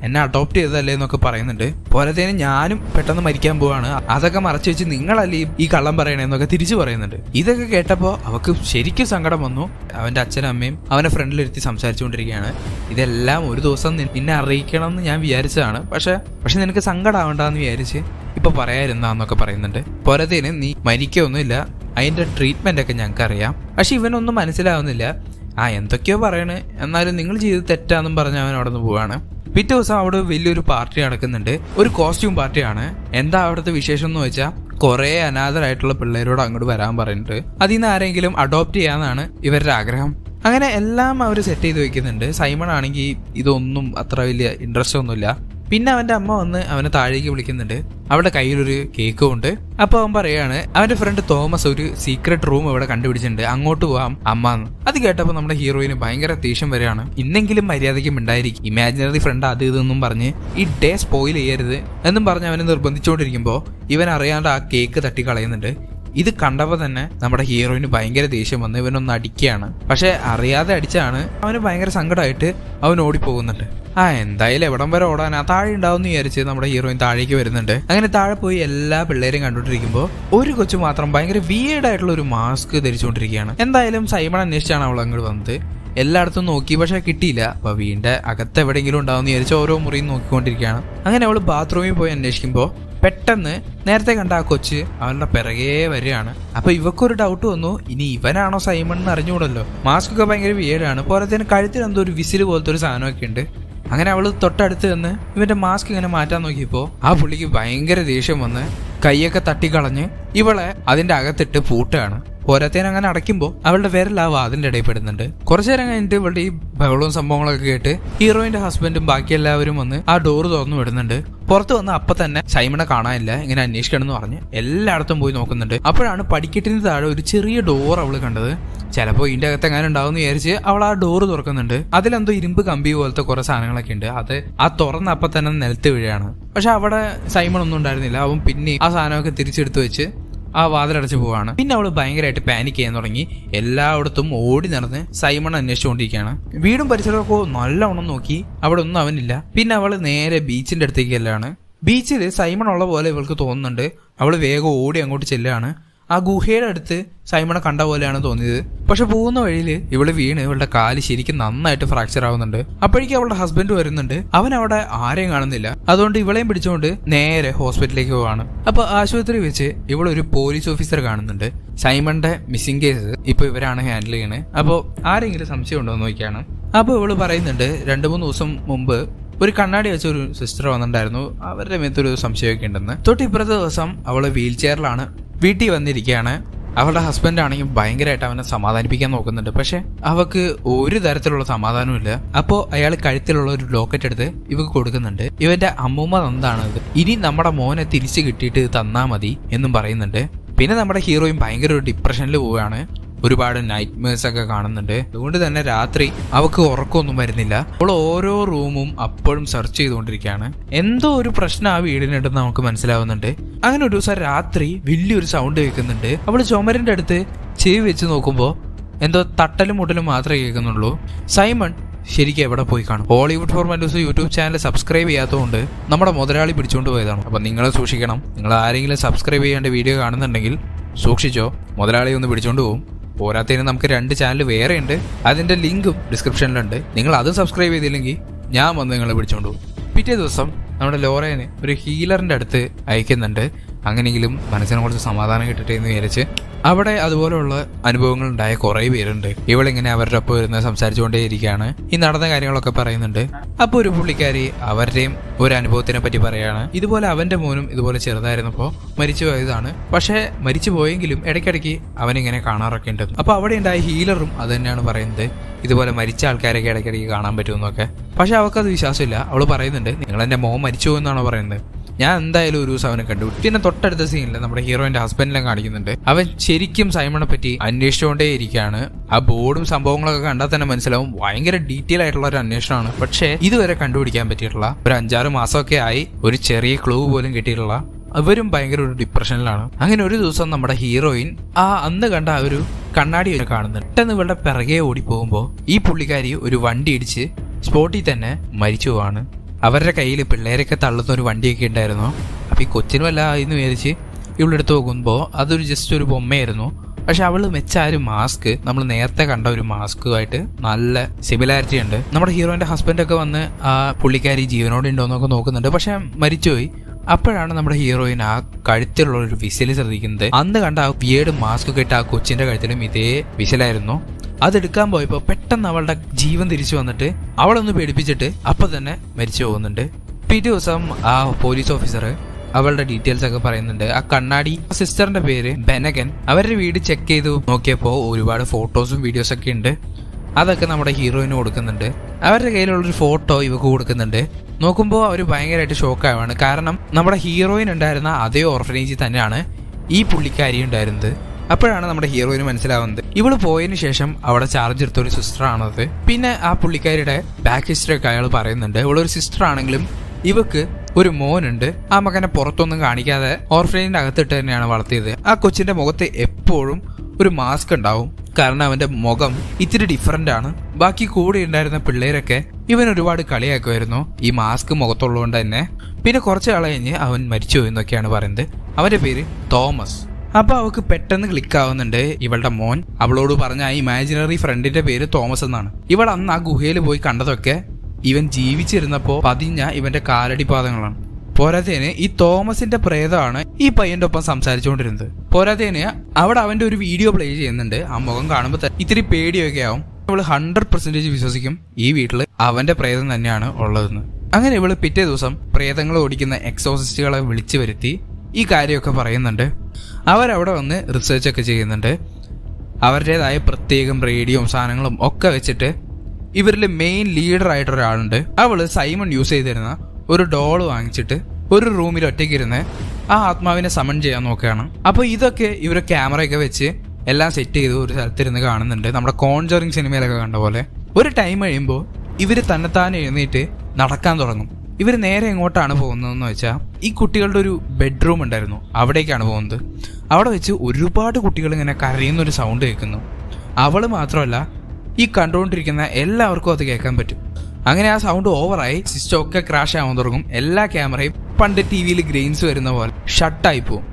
[SPEAKER 1] എന്നെ അഡോപ്റ്റ് ചെയ്തതല്ലേ എന്നൊക്കെ പറയുന്നുണ്ട് പോലത്തേന് ഞാനും പെട്ടെന്ന് മരിക്കാൻ പോവാണ് അതൊക്കെ മറച്ചു വെച്ച് നിങ്ങളല്ലേ ഈ- ഈ കള്ളം പറയണേന്നൊക്കെ തിരിച്ചു പറയുന്നുണ്ട് ഇതൊക്കെ കേട്ടപ്പോൾ അവക്ക് ശരിക്കും സങ്കടം വന്നു അവന്റെ അച്ഛനും അമ്മയും അവനെ ഫ്രണ്ടിലിരുത്തി സംസാരിച്ചുകൊണ്ടിരിക്കുകയാണ് ഇതെല്ലാം ഒരു ദിവസം നി- നിന്നെ അറിയിക്കണം എന്ന് ഞാൻ വിചാരിച്ചതാണ് പക്ഷെ പക്ഷെ നിനക്ക് സങ്കടമാവണ്ടെന്ന് വിചാരിച്ച് ഇപ്പൊ പറയാതിരുന്നാന്നൊക്കെ പറയുന്നുണ്ട് പോലത്തേന് നീ മരിക്കൊന്നുമില്ല അതിന്റെ ട്രീറ്റ്മെന്റ് ഒക്കെ ഞങ്ങൾക്ക് അറിയാം പക്ഷെ ഇവനൊന്നും മനസ്സിലാവുന്നില്ല ആ എന്തൊക്കെയോ പറയണ് എന്നാലും നിങ്ങൾ ചെയ്ത് തെറ്റാന്നും പറഞ്ഞ് അവൻ അവിടെ നിന്ന് പോവാണ് പിറ്റേ ദിവസം അവിടെ വലിയൊരു പാർട്ടി നടക്കുന്നുണ്ട് ഒരു കോസ്റ്റ്യൂം പാർട്ടിയാണ് എന്താ അവിടുത്തെ വിശേഷം എന്ന് വെച്ചാൽ കുറെ അനാഥരായിട്ടുള്ള പിള്ളേരോട് അങ്ങോട്ട് വരാൻ പറഞ്ഞിട്ട് അതിൽ നിന്ന് ആരെങ്കിലും അഡോപ്റ്റ് ചെയ്യാന്നാണ് ഇവരുടെ ആഗ്രഹം അങ്ങനെ എല്ലാം അവർ സെറ്റ് ചെയ്ത് വെക്കുന്നുണ്ട് സൈമൺ ആണെങ്കിൽ ഇതൊന്നും അത്ര വലിയ ഇൻട്രസ്റ്റ് ഒന്നുമില്ല പിന്നെ അവന്റെ അമ്മ വന്ന് അവനെ താഴേക്ക് വിളിക്കുന്നുണ്ട് അവരുടെ കയ്യിലൊരു കേക്കും ഉണ്ട് അപ്പൊ അവൻ പറയാണ് അവന്റെ ഫ്രണ്ട് തോമസ് ഒരു സീക്രട്ട് റൂം ഇവിടെ കണ്ടുപിടിച്ചിട്ടുണ്ട് അങ്ങോട്ട് പോവാം അമ്മ എന്ന് അത് കേട്ടപ്പോൾ നമ്മുടെ ഹീറോയിന് ഭയങ്കര ദേഷ്യം വരെയാണ് ഇന്നെങ്കിലും മര്യാദയ്ക്ക് ഉണ്ടായിരിക്കും ഇമാജിനറി ഫ്രണ്ട് അത് ഇതെന്നും പറഞ്ഞ് ഈ ഡേ സ്പോയിൽ ചെയ്യരുത് എന്നും പറഞ്ഞ് അവനെ നിർബന്ധിച്ചുകൊണ്ടിരിക്കുമ്പോൾ ഇവൻ അറിയാണ്ട് ആ കേക്ക് തട്ടി കളയുന്നുണ്ട് ഇത് കണ്ടപ്പോൾ തന്നെ നമ്മുടെ ഹീറോയിന് ഭയങ്കര ദേഷ്യം വന്ന് ഇവനൊന്ന് അടിക്കുകയാണ് പക്ഷെ അറിയാതെ അടിച്ചാണ് അവന് ഭയങ്കര സങ്കടമായിട്ട് അവൻ ഓടിപ്പോകുന്നുണ്ട് ആ എന്തായാലും എവിടം വരെ ഓടാനാ താഴെ ഉണ്ടാവും വിചാരിച്ച് നമ്മുടെ ഹീറോയിൻ താഴേക്ക് വരുന്നുണ്ട് അങ്ങനെ താഴെ പോയി എല്ലാ പിള്ളേരെയും കണ്ടുകൊണ്ടിരിക്കുമ്പോൾ ഒരു കൊച്ചു മാത്രം ഭയങ്കര വിയേഡ് ആയിട്ടുള്ള ഒരു മാസ്ക് ധരിച്ചുകൊണ്ടിരിക്കുകയാണ് എന്തായാലും സൈമൺ അന്വേഷിച്ചാണ് അവൾ അങ്ങോട്ട് വന്നത് എല്ലായിടത്തും നോക്കി പക്ഷെ കിട്ടിയില്ല അപ്പൊ വീടിന്റെ അകത്ത് എവിടെയെങ്കിലും ഉണ്ടാവും വിചാരിച്ച് ഓരോ മുറിയും നോക്കിക്കൊണ്ടിരിക്കുകയാണ് അങ്ങനെ അവള് ബാത്റൂമിൽ പോയി അന്വേഷിക്കുമ്പോൾ പെട്ടെന്ന് നേരത്തെ കണ്ട ആ കൊച്ച് അവളുടെ പിറകെ വരികയാണ് അപ്പൊ ഇവക്കൊരു ഡൗട്ട് വന്നു ഇനി ഇവനാണോ സൈമൺ എന്ന് അറിഞ്ഞുകൂടല്ലോ മാസ്ക് ഒക്കെ ഭയങ്കര വിയേഡാണ് പോലത്തേന് കഴുത്തിൽ എന്തോ ഒരു വിസിൽ പോലത്തെ ഒരു സാധനമൊക്കെ ഉണ്ട് അങ്ങനെ അവള് തൊട്ടടുത്ത് നിന്ന് ഇവന്റെ മാസ്ക് ഇങ്ങനെ മാറ്റാൻ നോക്കിയപ്പോ ആ പുള്ളിക്ക് ഭയങ്കര ദേഷ്യം വന്ന് കൈയൊക്കെ തട്ടിക്കളഞ്ഞ് ഇവളെ അതിന്റെ അകത്തിട്ട് പൂട്ടാണ് പോരാത്തേന് അങ്ങനെ അടയ്ക്കുമ്പോൾ അവളുടെ വിരൽ ആ വാതിന്റെ ഇടയിൽ പെടുന്നുണ്ട് കുറച്ചു നേരം കഴിഞ്ഞിട്ട് ഇവളുടെ ഈ ബഹളവും സംഭവങ്ങളൊക്കെ കേട്ട് ഹീറോയിന്റെ ഹസ്ബൻഡും ബാക്കി എല്ലാവരും വന്ന് ആ ഡോറ് തുറന്നു വിടുന്നുണ്ട് പുറത്ത് വന്ന് അപ്പൊ തന്നെ സൈമണെ കാണാനില്ല ഇങ്ങനെ അന്വേഷിക്കണം എന്ന് പറഞ്ഞ് എല്ലായിടത്തും പോയി നോക്കുന്നുണ്ട് അപ്പോഴാണ് പടിക്കെട്ടിന് താഴെ ഒരു ചെറിയ ഡോർ അവള് കണ്ടത് ചിലപ്പോൾ ഇതിന്റെ അകത്ത് എങ്ങനെ ഉണ്ടാവും വിചാരിച്ച് അവൾ ആ ഡോറ് തുറക്കുന്നുണ്ട് അതിലെന്തോ ഇരുമ്പ് കമ്പി പോലത്തെ കുറെ സാധനങ്ങളൊക്കെ ഉണ്ട് അത് ആ തുറന്ന അപ്പൊ തന്നെ നിലത്ത് വീഴാണ് പക്ഷെ അവിടെ സൈമൺ ഒന്നും ഉണ്ടായിരുന്നില്ല അവൻ പിന്നെ ആ സാധനമൊക്കെ തിരിച്ചെടുത്ത് വെച്ച് ആ വാതിലടച്ച് പോവാണ് പിന്നെ അവള് ഭയങ്കരമായിട്ട് പാനിക് ചെയ്യാൻ തുടങ്ങി എല്ലായിടത്തും ഓടി നടന്ന് സൈമൺ അന്വേഷിച്ചുകൊണ്ടിരിക്കുകയാണ് വീടും പരിസരമൊക്കെ നല്ലവണ്ണം നോക്കി അവിടെ ഒന്നും അവനില്ല പിന്നെ അവള് നേരെ ബീച്ചിന്റെ അടുത്തേക്ക് ചെല്ലാണ് ബീച്ചിൽ സൈമൺ ഉള്ള പോലെ ഇവൾക്ക് തോന്നുന്നുണ്ട് അവള് വേഗം ഓടി അങ്ങോട്ട് ചെല്ലാണ് ആ ഗുഹയുടെ അടുത്ത് സൈമണെ കണ്ട പോലെയാണ് തോന്നിയത് പക്ഷെ പോകുന്ന വഴിയിൽ ഇവള് വീണ് ഇവളുടെ കാല് ശരിക്കും നന്നായിട്ട് ഫ്രാക്ചർ ആവുന്നുണ്ട് അപ്പോഴേക്കും അവളുടെ ഹസ്ബൻഡ് വരുന്നുണ്ട് അവൻ അവിടെ ആരെയും കാണുന്നില്ല അതുകൊണ്ട് ഇവളെയും പിടിച്ചുകൊണ്ട് നേരെ ഹോസ്പിറ്റലിലേക്ക് പോവാണ് അപ്പൊ ആശുപത്രി വെച്ച് ഇവളൊരു പോലീസ് ഓഫീസർ കാണുന്നുണ്ട് സൈമണിന്റെ മിസ്സിംഗ് കേസ് ഇപ്പൊ ഇവരാണ് ഹാൻഡിൽ ചെയ്യണത് അപ്പോ ആരെങ്കിലും സംശയം ഉണ്ടോ എന്ന് നോക്കിയാണ് അപ്പൊ ഇവള് പറയുന്നുണ്ട് രണ്ടു മൂന്ന് ദിവസം മുമ്പ് ഒരു കണ്ണാടി വെച്ച ഒരു സിസ്റ്റർ വന്നിട്ടുണ്ടായിരുന്നു അവരുടെ മേത്തൊരു സംശയമൊക്കെ ഉണ്ടെന്ന് തൊട്ട് ഇപ്പുറത്തെ ദിവസം അവള് വീൽ ചെയറിലാണ് വീട്ടിൽ വന്നിരിക്കുകയാണ് അവളുടെ ഹസ്ബൻഡ് ആണെങ്കിൽ ഭയങ്കരമായിട്ട് അവനെ സമാധാനിപ്പിക്കാൻ നോക്കുന്നുണ്ട് പക്ഷെ അവക്ക് ഒരു തരത്തിലുള്ള സമാധാനവും ഇല്ല അപ്പോ അയാൾ കഴുത്തിലുള്ള ഒരു ലോക്കറ്റ് എടുത്ത് ഇവക്ക് കൊടുക്കുന്നുണ്ട് ഇവന്റെ അമ്മൂമ്മ തന്നതാണ് ഇത് ഇനി നമ്മുടെ മോനെ തിരിച്ചു കിട്ടിയിട്ട് ഇത് തന്നാ മതി എന്നും പറയുന്നുണ്ട് പിന്നെ നമ്മുടെ ഹീറോയും ഭയങ്കര ഒരു ഡിപ്രഷനിൽ പോവുകയാണ് ഒരുപാട് നൈറ്റ് മേഴ്സ് ഒക്കെ കാണുന്നുണ്ട് അതുകൊണ്ട് തന്നെ രാത്രി അവക്ക് ഉറക്കമൊന്നും വരുന്നില്ല അവൾ ഓരോ റൂമും അപ്പോഴും സെർച്ച് ചെയ്തുകൊണ്ടിരിക്കുകയാണ് എന്തോ ഒരു പ്രശ്നം ആ വീടിനുണ്ടെന്ന് നമുക്ക് മനസ്സിലാവുന്നുണ്ട് അങ്ങനെ ഒരു ദിവസം രാത്രി വലിയൊരു സൗണ്ട് കേൾക്കുന്നുണ്ട് അവൾ ചുമരിന്റെ അടുത്ത് ചെവി വെച്ച് നോക്കുമ്പോൾ എന്തോ തട്ടലും മുട്ടലും മാത്രമേ കേൾക്കുന്നുള്ളൂ സൈമൺ ശരിക്കും എവിടെ പോയി കാണും Hollywood for Mallus YouTube channel subscribe ചെയ്യാത്തതുകൊണ്ട് നമ്മുടെ മുതലാളി പിടിച്ചുകൊണ്ട് പോയതാണ് അപ്പൊ നിങ്ങൾ സൂക്ഷിക്കണം നിങ്ങൾ ആരെങ്കിലും സബ്സ്ക്രൈബ് ചെയ്യേണ്ട വീഡിയോ കാണുന്നുണ്ടെങ്കിൽ സൂക്ഷിച്ചോ മുതലാളി ഒന്ന് പിടിച്ചോണ്ട് പോകും പോരാത്തതിന് നമുക്ക് രണ്ട് ചാനൽ വേറെ ഉണ്ട് അതിന്റെ ലിങ്കും ഡിസ്ക്രിപ്ഷനിലുണ്ട് നിങ്ങൾ അതും സബ്സ്ക്രൈബ് ചെയ്തില്ലെങ്കിൽ ഞാൻ വന്ന് നിങ്ങളെ പിടിച്ചോണ്ട് പോകും പിറ്റേ ദിവസം നമ്മുടെ ലോറേനെ ഒരു ഹീലറിന്റെ അടുത്ത് അയക്കുന്നുണ്ട് അങ്ങനെയെങ്കിലും മനസ്സിന് കുറച്ച് സമാധാനം കിട്ടട്ടെ എന്ന് വിചാരിച്ച് അവിടെ അതുപോലെയുള്ള അനുഭവങ്ങൾ ഉണ്ടായ കുറേ പേരുണ്ട് ഇവളിങ്ങനെ അവരുടെ ഒപ്പം ഇരുന്ന് സംസാരിച്ചുകൊണ്ടേയിരിക്കുകയാണ് ഈ നടന്ന കാര്യങ്ങളൊക്കെ പറയുന്നുണ്ട് അപ്പോൾ ഒരു പുള്ളിക്കാരി അവരുടെയും ഒരു അനുഭവത്തിനെ പറ്റി പറയാണ് ഇതുപോലെ അവന്റെ മോനും ഇതുപോലെ ചെറുതായിരുന്നപ്പോൾ മരിച്ചു പോയതാണ് പക്ഷേ മരിച്ചു പോയെങ്കിലും ഇടയ്ക്കിടയ്ക്ക് അവനിങ്ങനെ കാണാറൊക്കെ ഉണ്ട് അപ്പോൾ അവിടെ ഉണ്ടായ ഹീലറും അത് തന്നെയാണ് പറയുന്നത് ഇതുപോലെ മരിച്ച ആൾക്കാരൊക്കെ ഇടയ്ക്കിടയ്ക്ക് കാണാൻ പറ്റുമെന്നൊക്കെ പക്ഷെ അവൾക്കത് വിശ്വാസമില്ല അവൾ പറയുന്നുണ്ട് നിങ്ങൾ എന്റെ മോൻ മരിച്ചു എന്നാണ് പറയുന്നത് ഞാൻ എന്തായാലും ഒരു ദിവസം അവനെ കണ്ടു പിന്നെ തൊട്ടടുത്ത സീനിൽ നമ്മുടെ ഹീറോയിന്റെ ഹസ്ബൻഡിനെ കാണിക്കുന്നുണ്ട് അവൻ ശരിക്കും സൈമണെ പറ്റി അന്വേഷിച്ചുകൊണ്ടേ ഇരിക്കുകയാണ് ആ ബോർഡും സംഭവങ്ങളൊക്കെ കണ്ടാൽ തന്നെ മനസ്സിലാവും ഭയങ്കര ഡീറ്റെയിൽ ആയിട്ടുള്ള ഒരു അന്വേഷണമാണ് പക്ഷേ ഇതുവരെ കണ്ടുപിടിക്കാൻ പറ്റിയിട്ടുള്ള ഒരു അഞ്ചാറ് മാസമൊക്കെ ആയി ഒരു ചെറിയ ക്ലൂ പോലും കിട്ടിയിട്ടുള്ള അവരും ഭയങ്കര ഒരു ഡിപ്രഷനിലാണ് അങ്ങനെ ഒരു ദിവസം നമ്മുടെ ഹീറോയിൻ ആ അന്ന് കണ്ട ആ ഒരു കണ്ണാടി കാണുന്നുണ്ട് പെട്ടെന്ന് ഇവളുടെ പിറകെ ഓടി പോകുമ്പോൾ ഈ പുള്ളിക്കാരി ഒരു വണ്ടി ഇടിച്ച് സ്പോട്ടിൽ തന്നെ മരിച്ചു പോവാണ് അവരുടെ കയ്യിൽ പിള്ളേരൊക്കെ തള്ളുന്ന ഒരു വണ്ടിയൊക്കെ ഉണ്ടായിരുന്നു അപ്പോൾ ഈ കൊച്ചിനും വല്ല എന്ന് വിചാരിച്ച് ഇവളെടുത്ത് നോക്കുമ്പോൾ അതൊരു ജസ്റ്റ് ഒരു ബൊമ്മയായിരുന്നു പക്ഷെ അവള് വെച്ച ആ ഒരു മാസ്ക് നമ്മൾ നേരത്തെ കണ്ട ഒരു മാസ്കുമായിട്ട് നല്ല സിമിലാരിറ്റി ഉണ്ട് നമ്മുടെ ഹീറോയിന്റെ ഹസ്ബൻഡ് ഒക്കെ വന്ന് ആ പുള്ളിക്കാരി ജീവനോടെ ഉണ്ടോ എന്നൊക്കെ നോക്കുന്നുണ്ട് പക്ഷെ മരിച്ചുപോയി അപ്പോഴാണ് നമ്മുടെ ഹീറോയിൻ ആ കഴുത്തിലുള്ള ഒരു വിസിൽ ശ്രദ്ധിക്കുന്നത് അന്ന് കണ്ട ആ വിയേഡ് മാസ്ക് ഒക്കെ ഇട്ട് ആ കൊച്ചിന്റെ കഴുത്തിലും ഇതേ വിസിലായിരുന്നു അതെടുക്കാൻ പോയപ്പോ പെട്ടെന്ന് അവളുടെ ജീവൻ തിരിച്ചു വന്നിട്ട് അവളൊന്ന് പേടിപ്പിച്ചിട്ട് അപ്പൊ തന്നെ മരിച്ചു പോകുന്നുണ്ട് പിറ്റേ ദിവസം ആ പോലീസ് ഓഫീസർ അവളുടെ ഡീറ്റെയിൽസ് ഒക്കെ പറയുന്നുണ്ട് ആ കണ്ണാടി സിസ്റ്ററിന്റെ പേര് ബെനഗൻ അവരുടെ വീട് ചെക്ക് ചെയ്തു നോക്കിയപ്പോൾ ഒരുപാട് ഫോട്ടോസും വീഡിയോസ് ഒക്കെ ഉണ്ട് അതൊക്കെ നമ്മുടെ ഹീറോയിന് കൊടുക്കുന്നുണ്ട് അവരുടെ കയ്യിലുള്ളൊരു ഫോട്ടോ ഇവക്ക് കൊടുക്കുന്നുണ്ട് നോക്കുമ്പോൾ അവർ ഭയങ്കരമായിട്ട് ഷോക്കാവാണ് കാരണം നമ്മുടെ ഹീറോയിൻ ഉണ്ടായിരുന്ന അതേ ഓർഫനേജിൽ തന്നെയാണ് ഈ പുള്ളിക്കാരി ഉണ്ടായിരുന്നത് അപ്പോഴാണ് നമ്മുടെ ഹീറോയിന് മനസ്സിലാവുന്നത് ഇവള് പോയതിനു ശേഷം അവിടെ ചാർജ് എടുത്ത ഒരു സിസ്റ്റർ ആണത് പിന്നെ ആ പുള്ളിക്കാരിയുടെ ബാക്ക് ഹിസ്റ്ററി ഒക്കെ അയാൾ പറയുന്നുണ്ട് ഇവളൊരു സിസ്റ്റർ ആണെങ്കിലും ഇവക്ക് ഒരു മോനുണ്ട് ആ മകനെ പുറത്തൊന്നും കാണിക്കാതെ ഓർഫനേജിന്റെ അകത്തിട്ട് തന്നെയാണ് വളർത്തിയത് ആ കൊച്ചിന്റെ മുഖത്ത് എപ്പോഴും ഒരു മാസ്ക് ഉണ്ടാവും കാരണം അവന്റെ മുഖം ഇത്തിരി ഡിഫറെന്റ് ആണ് ബാക്കി കൂടെ ഉണ്ടായിരുന്ന പിള്ളേരൊക്കെ ഇവൻ ഒരുപാട് കളിയാക്കുമായിരുന്നു ഈ മാസ്ക് മുഖത്തുള്ളതുകൊണ്ട് തന്നെ പിന്നെ കുറച്ച് നാൾ കഴിഞ്ഞ് അവൻ മരിച്ചു എന്നൊക്കെയാണ് പറയുന്നത് അവന്റെ പേര് തോമസ് അപ്പൊ അവക്ക് പെട്ടെന്ന് ക്ലിക്ക് ആവുന്നുണ്ട് ഇവളുടെ മോൻ അവളോട് പറഞ്ഞ ആ ഇമാജിനറി ഫ്രണ്ടിന്റെ പേര് തോമസ് എന്നാണ് ഇവൾ അന്ന് ആ ഗുഹയിൽ പോയി കണ്ടതൊക്കെ ഇവൻ ജീവിച്ചിരുന്നപ്പോ പതിഞ്ഞ ഇവന്റെ കാലടി പാദങ്ങളാണ് പോരാത്തേന് ഈ തോമസിന്റെ പ്രേതമാണ് ഈ പയ്യന്റെ ഒപ്പം സംസാരിച്ചുകൊണ്ടിരുന്നത് പോരാത്തേന് അവിടെ അവന്റെ ഒരു വീഡിയോ പ്ലേ ചെയ്യുന്നുണ്ട് ആ മുഖം കാണുമ്പോൾ തന്നെ ഇത്തിരി പേടിയൊക്കെ ആവും ഇവള് ഹൺഡ്രഡ് പെർസെന്റേജ് വിശ്വസിക്കും ഈ വീട്ടിൽ അവന്റെ പ്രേതം തന്നെയാണ് ഉള്ളതെന്ന് അങ്ങനെ ഇവള് പിറ്റേ ദിവസം പ്രേതങ്ങൾ ഓടിക്കുന്ന എക്സോസിസ്റ്റുകളെ വിളിച്ചു വരുത്തി ഈ കാര്യമൊക്കെ പറയുന്നുണ്ട് അവരവിടെ വന്ന് റിസർച്ച് ഒക്കെ ചെയ്യുന്നുണ്ട് അവരുടേതായ പ്രത്യേകം റേഡിയോയും സാധനങ്ങളും ഒക്കെ വെച്ചിട്ട് ഇവരിൽ മെയിൻ ലീഡർ ആയിട്ട് ഒരാളുണ്ട് അവള് സൈമൺ യൂസ് ചെയ്തിരുന്ന ഒരു ഡോള് വാങ്ങിച്ചിട്ട് ഒരു റൂമിൽ ഒറ്റയ്ക്കിരുന്ന് ആ ആത്മാവിനെ സമൺ ചെയ്യാൻ നോക്കുകയാണ് അപ്പോൾ ഇതൊക്കെ ഇവർ ക്യാമറയൊക്കെ വെച്ച് എല്ലാം സെറ്റ് ചെയ്ത് ഒരു സ്ഥലത്തിരുന്ന് കാണുന്നുണ്ട് നമ്മുടെ കോൺജറിങ് സിനിമയിലൊക്കെ കണ്ട പോലെ ഒരു ടൈം കഴിയുമ്പോൾ ഇവര് തന്നെത്താനെ എഴുന്നേറ്റ് നടക്കാൻ തുടങ്ങും ഇവർ നേരെ എങ്ങോട്ടാണ് പോകുന്നതെന്ന് വെച്ചാൽ ഈ കുട്ടികളുടെ ഒരു ബെഡ്റൂം ഉണ്ടായിരുന്നു അവിടേക്കാണ് പോകുന്നത് അവിടെ വെച്ച് ഒരുപാട് കുട്ടികൾ ഇങ്ങനെ കരയുന്ന ഒരു സൗണ്ട് കേൾക്കുന്നു അവള് മാത്രമല്ല ഈ കണ്ടുകൊണ്ടിരിക്കുന്ന എല്ലാവർക്കും അത് കേൾക്കാൻ പറ്റും അങ്ങനെ ആ സൗണ്ട് ഓവറായി സിസ്റ്റം ഒക്കെ ക്രാഷ് ആവാൻ തുടങ്ങും എല്ലാ ക്യാമറയും പണ്ട് ടി വിയിൽ ഗ്രെയിൻസ് വരുന്ന പോലെ ഷട്ടായി പോകും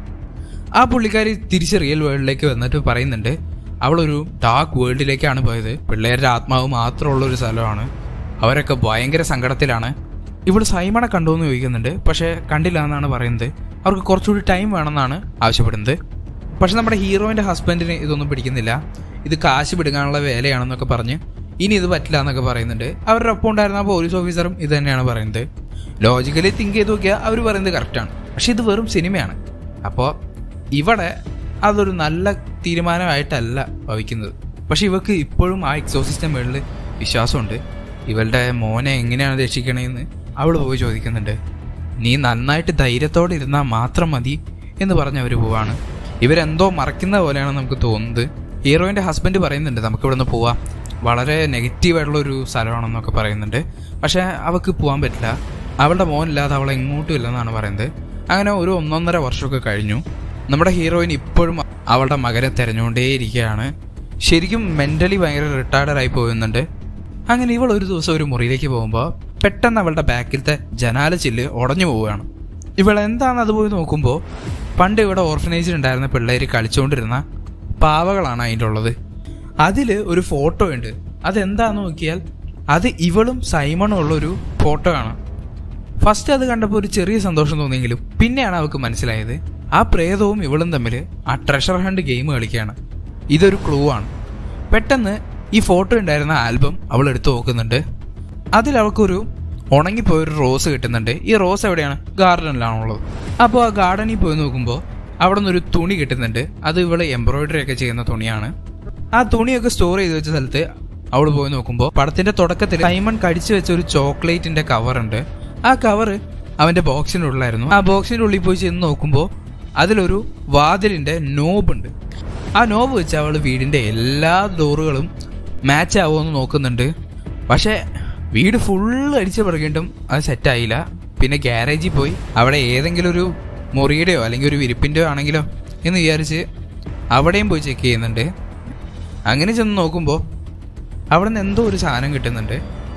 [SPEAKER 1] ആ പുള്ളിക്കാരി തിരിച്ച് റിയൽ വേൾഡിലേക്ക് വന്നിട്ട് പറയുന്നുണ്ട് അവളൊരു ഡാർക്ക് വേൾഡിലേക്കാണ് പോയത് പിള്ളേരുടെ ആത്മാവ് മാത്രമുള്ള ഒരു സ്ഥലമാണ് അവരൊക്കെ ഭയങ്കര സങ്കടത്തിലാണ് ഇവള് സൈമണെ കണ്ടു എന്ന് ചോദിക്കുന്നുണ്ട് പക്ഷേ കണ്ടില്ല എന്നാണ് പറയുന്നത് അവർക്ക് കുറച്ചുകൂടി ടൈം വേണമെന്നാണ് ആവശ്യപ്പെടുന്നത് പക്ഷെ നമ്മുടെ ഹീറോയിന്റെ ഹസ്ബൻഡിന് ഇതൊന്നും പിടിക്കുന്നില്ല ഇത് കാശ് പിടുങ്ങാനുള്ള വേലയാണെന്നൊക്കെ പറഞ്ഞ് ഇനി ഇത് പറ്റില്ല എന്നൊക്കെ പറയുന്നുണ്ട് അവരുടെ ഒപ്പം ഉണ്ടായിരുന്ന പോലീസ് ഓഫീസറും ഇത് തന്നെയാണ് പറയുന്നത് ലോജിക്കലി തിങ്ക് ചെയ്ത് നോക്കിയാൽ അവർ പറയുന്നത് കറക്റ്റാണ് പക്ഷെ ഇത് വെറും സിനിമയാണ് അപ്പോൾ ഇവിടെ അതൊരു നല്ല തീരുമാനമായിട്ടല്ല ഭവിക്കുന്നത് പക്ഷെ ഇവക്ക് ഇപ്പോഴും ആ എക്സോസിസ്റ്റം മേളിൽ വിശ്വാസമുണ്ട് ഇവളുടെ മോനെ എങ്ങനെയാണ് രക്ഷിക്കണേന്ന് അവൾ പോയി ചോദിക്കുന്നുണ്ട് നീ നന്നായിട്ട് ധൈര്യത്തോടെ ഇരുന്നാൽ മാത്രം മതി എന്ന് പറഞ്ഞ് അവർ പോവാണ് ഇവരെന്തോ മറക്കുന്ന പോലെയാണ് നമുക്ക് തോന്നുന്നത് ഹീറോയിന്റെ ഹസ്ബൻഡ് പറയുന്നുണ്ട് നമുക്ക് ഇവിടെ നിന്ന് പോവാം വളരെ നെഗറ്റീവായിട്ടുള്ള ഒരു സ്ഥലമാണെന്നൊക്കെ പറയുന്നുണ്ട് പക്ഷെ അവൾക്ക് പോകാൻ പറ്റില്ല അവളുടെ മോനില്ലാതെ അവളെ എങ്ങോട്ടും ഇല്ലെന്നാണ് പറയുന്നത് അങ്ങനെ ഒരു ഒന്നൊന്നര വർഷമൊക്കെ കഴിഞ്ഞു നമ്മുടെ ഹീറോയിൻ ഇപ്പോഴും അവളുടെ മകനെ തിരഞ്ഞുകൊണ്ടേയിരിക്കുകയാണ് ശരിക്കും മെന്റലി ഭയങ്കര റിട്ടയർഡ് ആയി പോകുന്നുണ്ട് അങ്ങനെ ഇവൾ ഒരു ദിവസം ഒരു മുറിയിലേക്ക് പോകുമ്പോൾ പെട്ടെന്ന് അവളുടെ ബാക്കിലത്തെ ജനാല ചില്ല് ഉടഞ്ഞു പോവുകയാണ് ഇവൾ എന്താണ് അത് പോയി നോക്കുമ്പോൾ പണ്ട് ഇവിടെ ഓർഫനേജിൽ ഉണ്ടായിരുന്ന പിള്ളേർ കളിച്ചുകൊണ്ടിരുന്ന പാവകളാണ് അതിൻ്റെ ഉള്ളത് അതിൽ ഒരു ഫോട്ടോ ഉണ്ട് അതെന്താന്ന് നോക്കിയാൽ അത് ഇവളും സൈമണും ഉള്ളൊരു ഫോട്ടോ ആണ് ഫസ്റ്റ് അത് കണ്ടപ്പോൾ ഒരു ചെറിയ സന്തോഷം തോന്നിയെങ്കിലും പിന്നെയാണ് അവൾക്ക് മനസ്സിലായത് ആ പ്രേതവും ഇവളും തമ്മിൽ ആ ട്രഷർ ഹണ്ട് ഗെയിം കളിക്കുകയാണ് ഇതൊരു ക്ലൂ ആണ് പെട്ടെന്ന് ഈ ഫോട്ടോ ഉണ്ടായിരുന്ന ആൽബം അവൾ എടുത്തു നോക്കുന്നുണ്ട് അതിൽ അവൾക്കൊരു ഉണങ്ങിപ്പോയൊരു റോസ് കിട്ടുന്നുണ്ട് ഈ റോസ് എവിടെയാണ് ഗാർഡനിലാണുള്ളത് അപ്പോൾ ആ ഗാർഡനിൽ പോയി നോക്കുമ്പോൾ അവിടെ നിന്നൊരു തുണി കിട്ടുന്നുണ്ട് അത് ഇവള് എംബ്രോയിഡറി ഒക്കെ ചെയ്യുന്ന തുണിയാണ് ആ തുണിയൊക്കെ സ്റ്റോർ ചെയ്ത് വെച്ച സ്ഥലത്ത് അവൾ പോയി നോക്കുമ്പോൾ പടത്തിന്റെ തുടക്കത്തിൽ സൈമൺ കടിച്ചു വെച്ച ഒരു ചോക്ലേറ്റിന്റെ കവർ ഉണ്ട് ആ കവർ അവന്റെ ബോക്സിനുള്ളിലായിരുന്നു ആ ബോക്സിന്റെ ഉള്ളിൽ പോയി ചെന്ന് നോക്കുമ്പോൾ അതിലൊരു വാതിലിന്റെ നോബ് ഉണ്ട് ആ നോബ് വെച്ച് അവൾ വീടിന്റെ എല്ലാ ഡോറുകളും മാച്ച് ആവുമെന്ന് നോക്കുന്നുണ്ട് പക്ഷേ വീട് ഫുള്ള് അടിച്ചു പറകിയിട്ടും അത് സെറ്റായില്ല പിന്നെ ഗ്യാരേജിൽ പോയി അവിടെ ഏതെങ്കിലും ഒരു മുറിയുടെയോ അല്ലെങ്കിൽ ഒരു വിരിപ്പിൻ്റെയോ ആണെങ്കിലോ എന്ന് വിചാരിച്ച് അവിടെയും പോയി ചെക്ക് ചെയ്യുന്നുണ്ട് അങ്ങനെ ചെന്ന് നോക്കുമ്പോൾ അവിടെ നിന്ന് എന്തോ ഒരു സാധനം കിട്ടുന്നുണ്ട്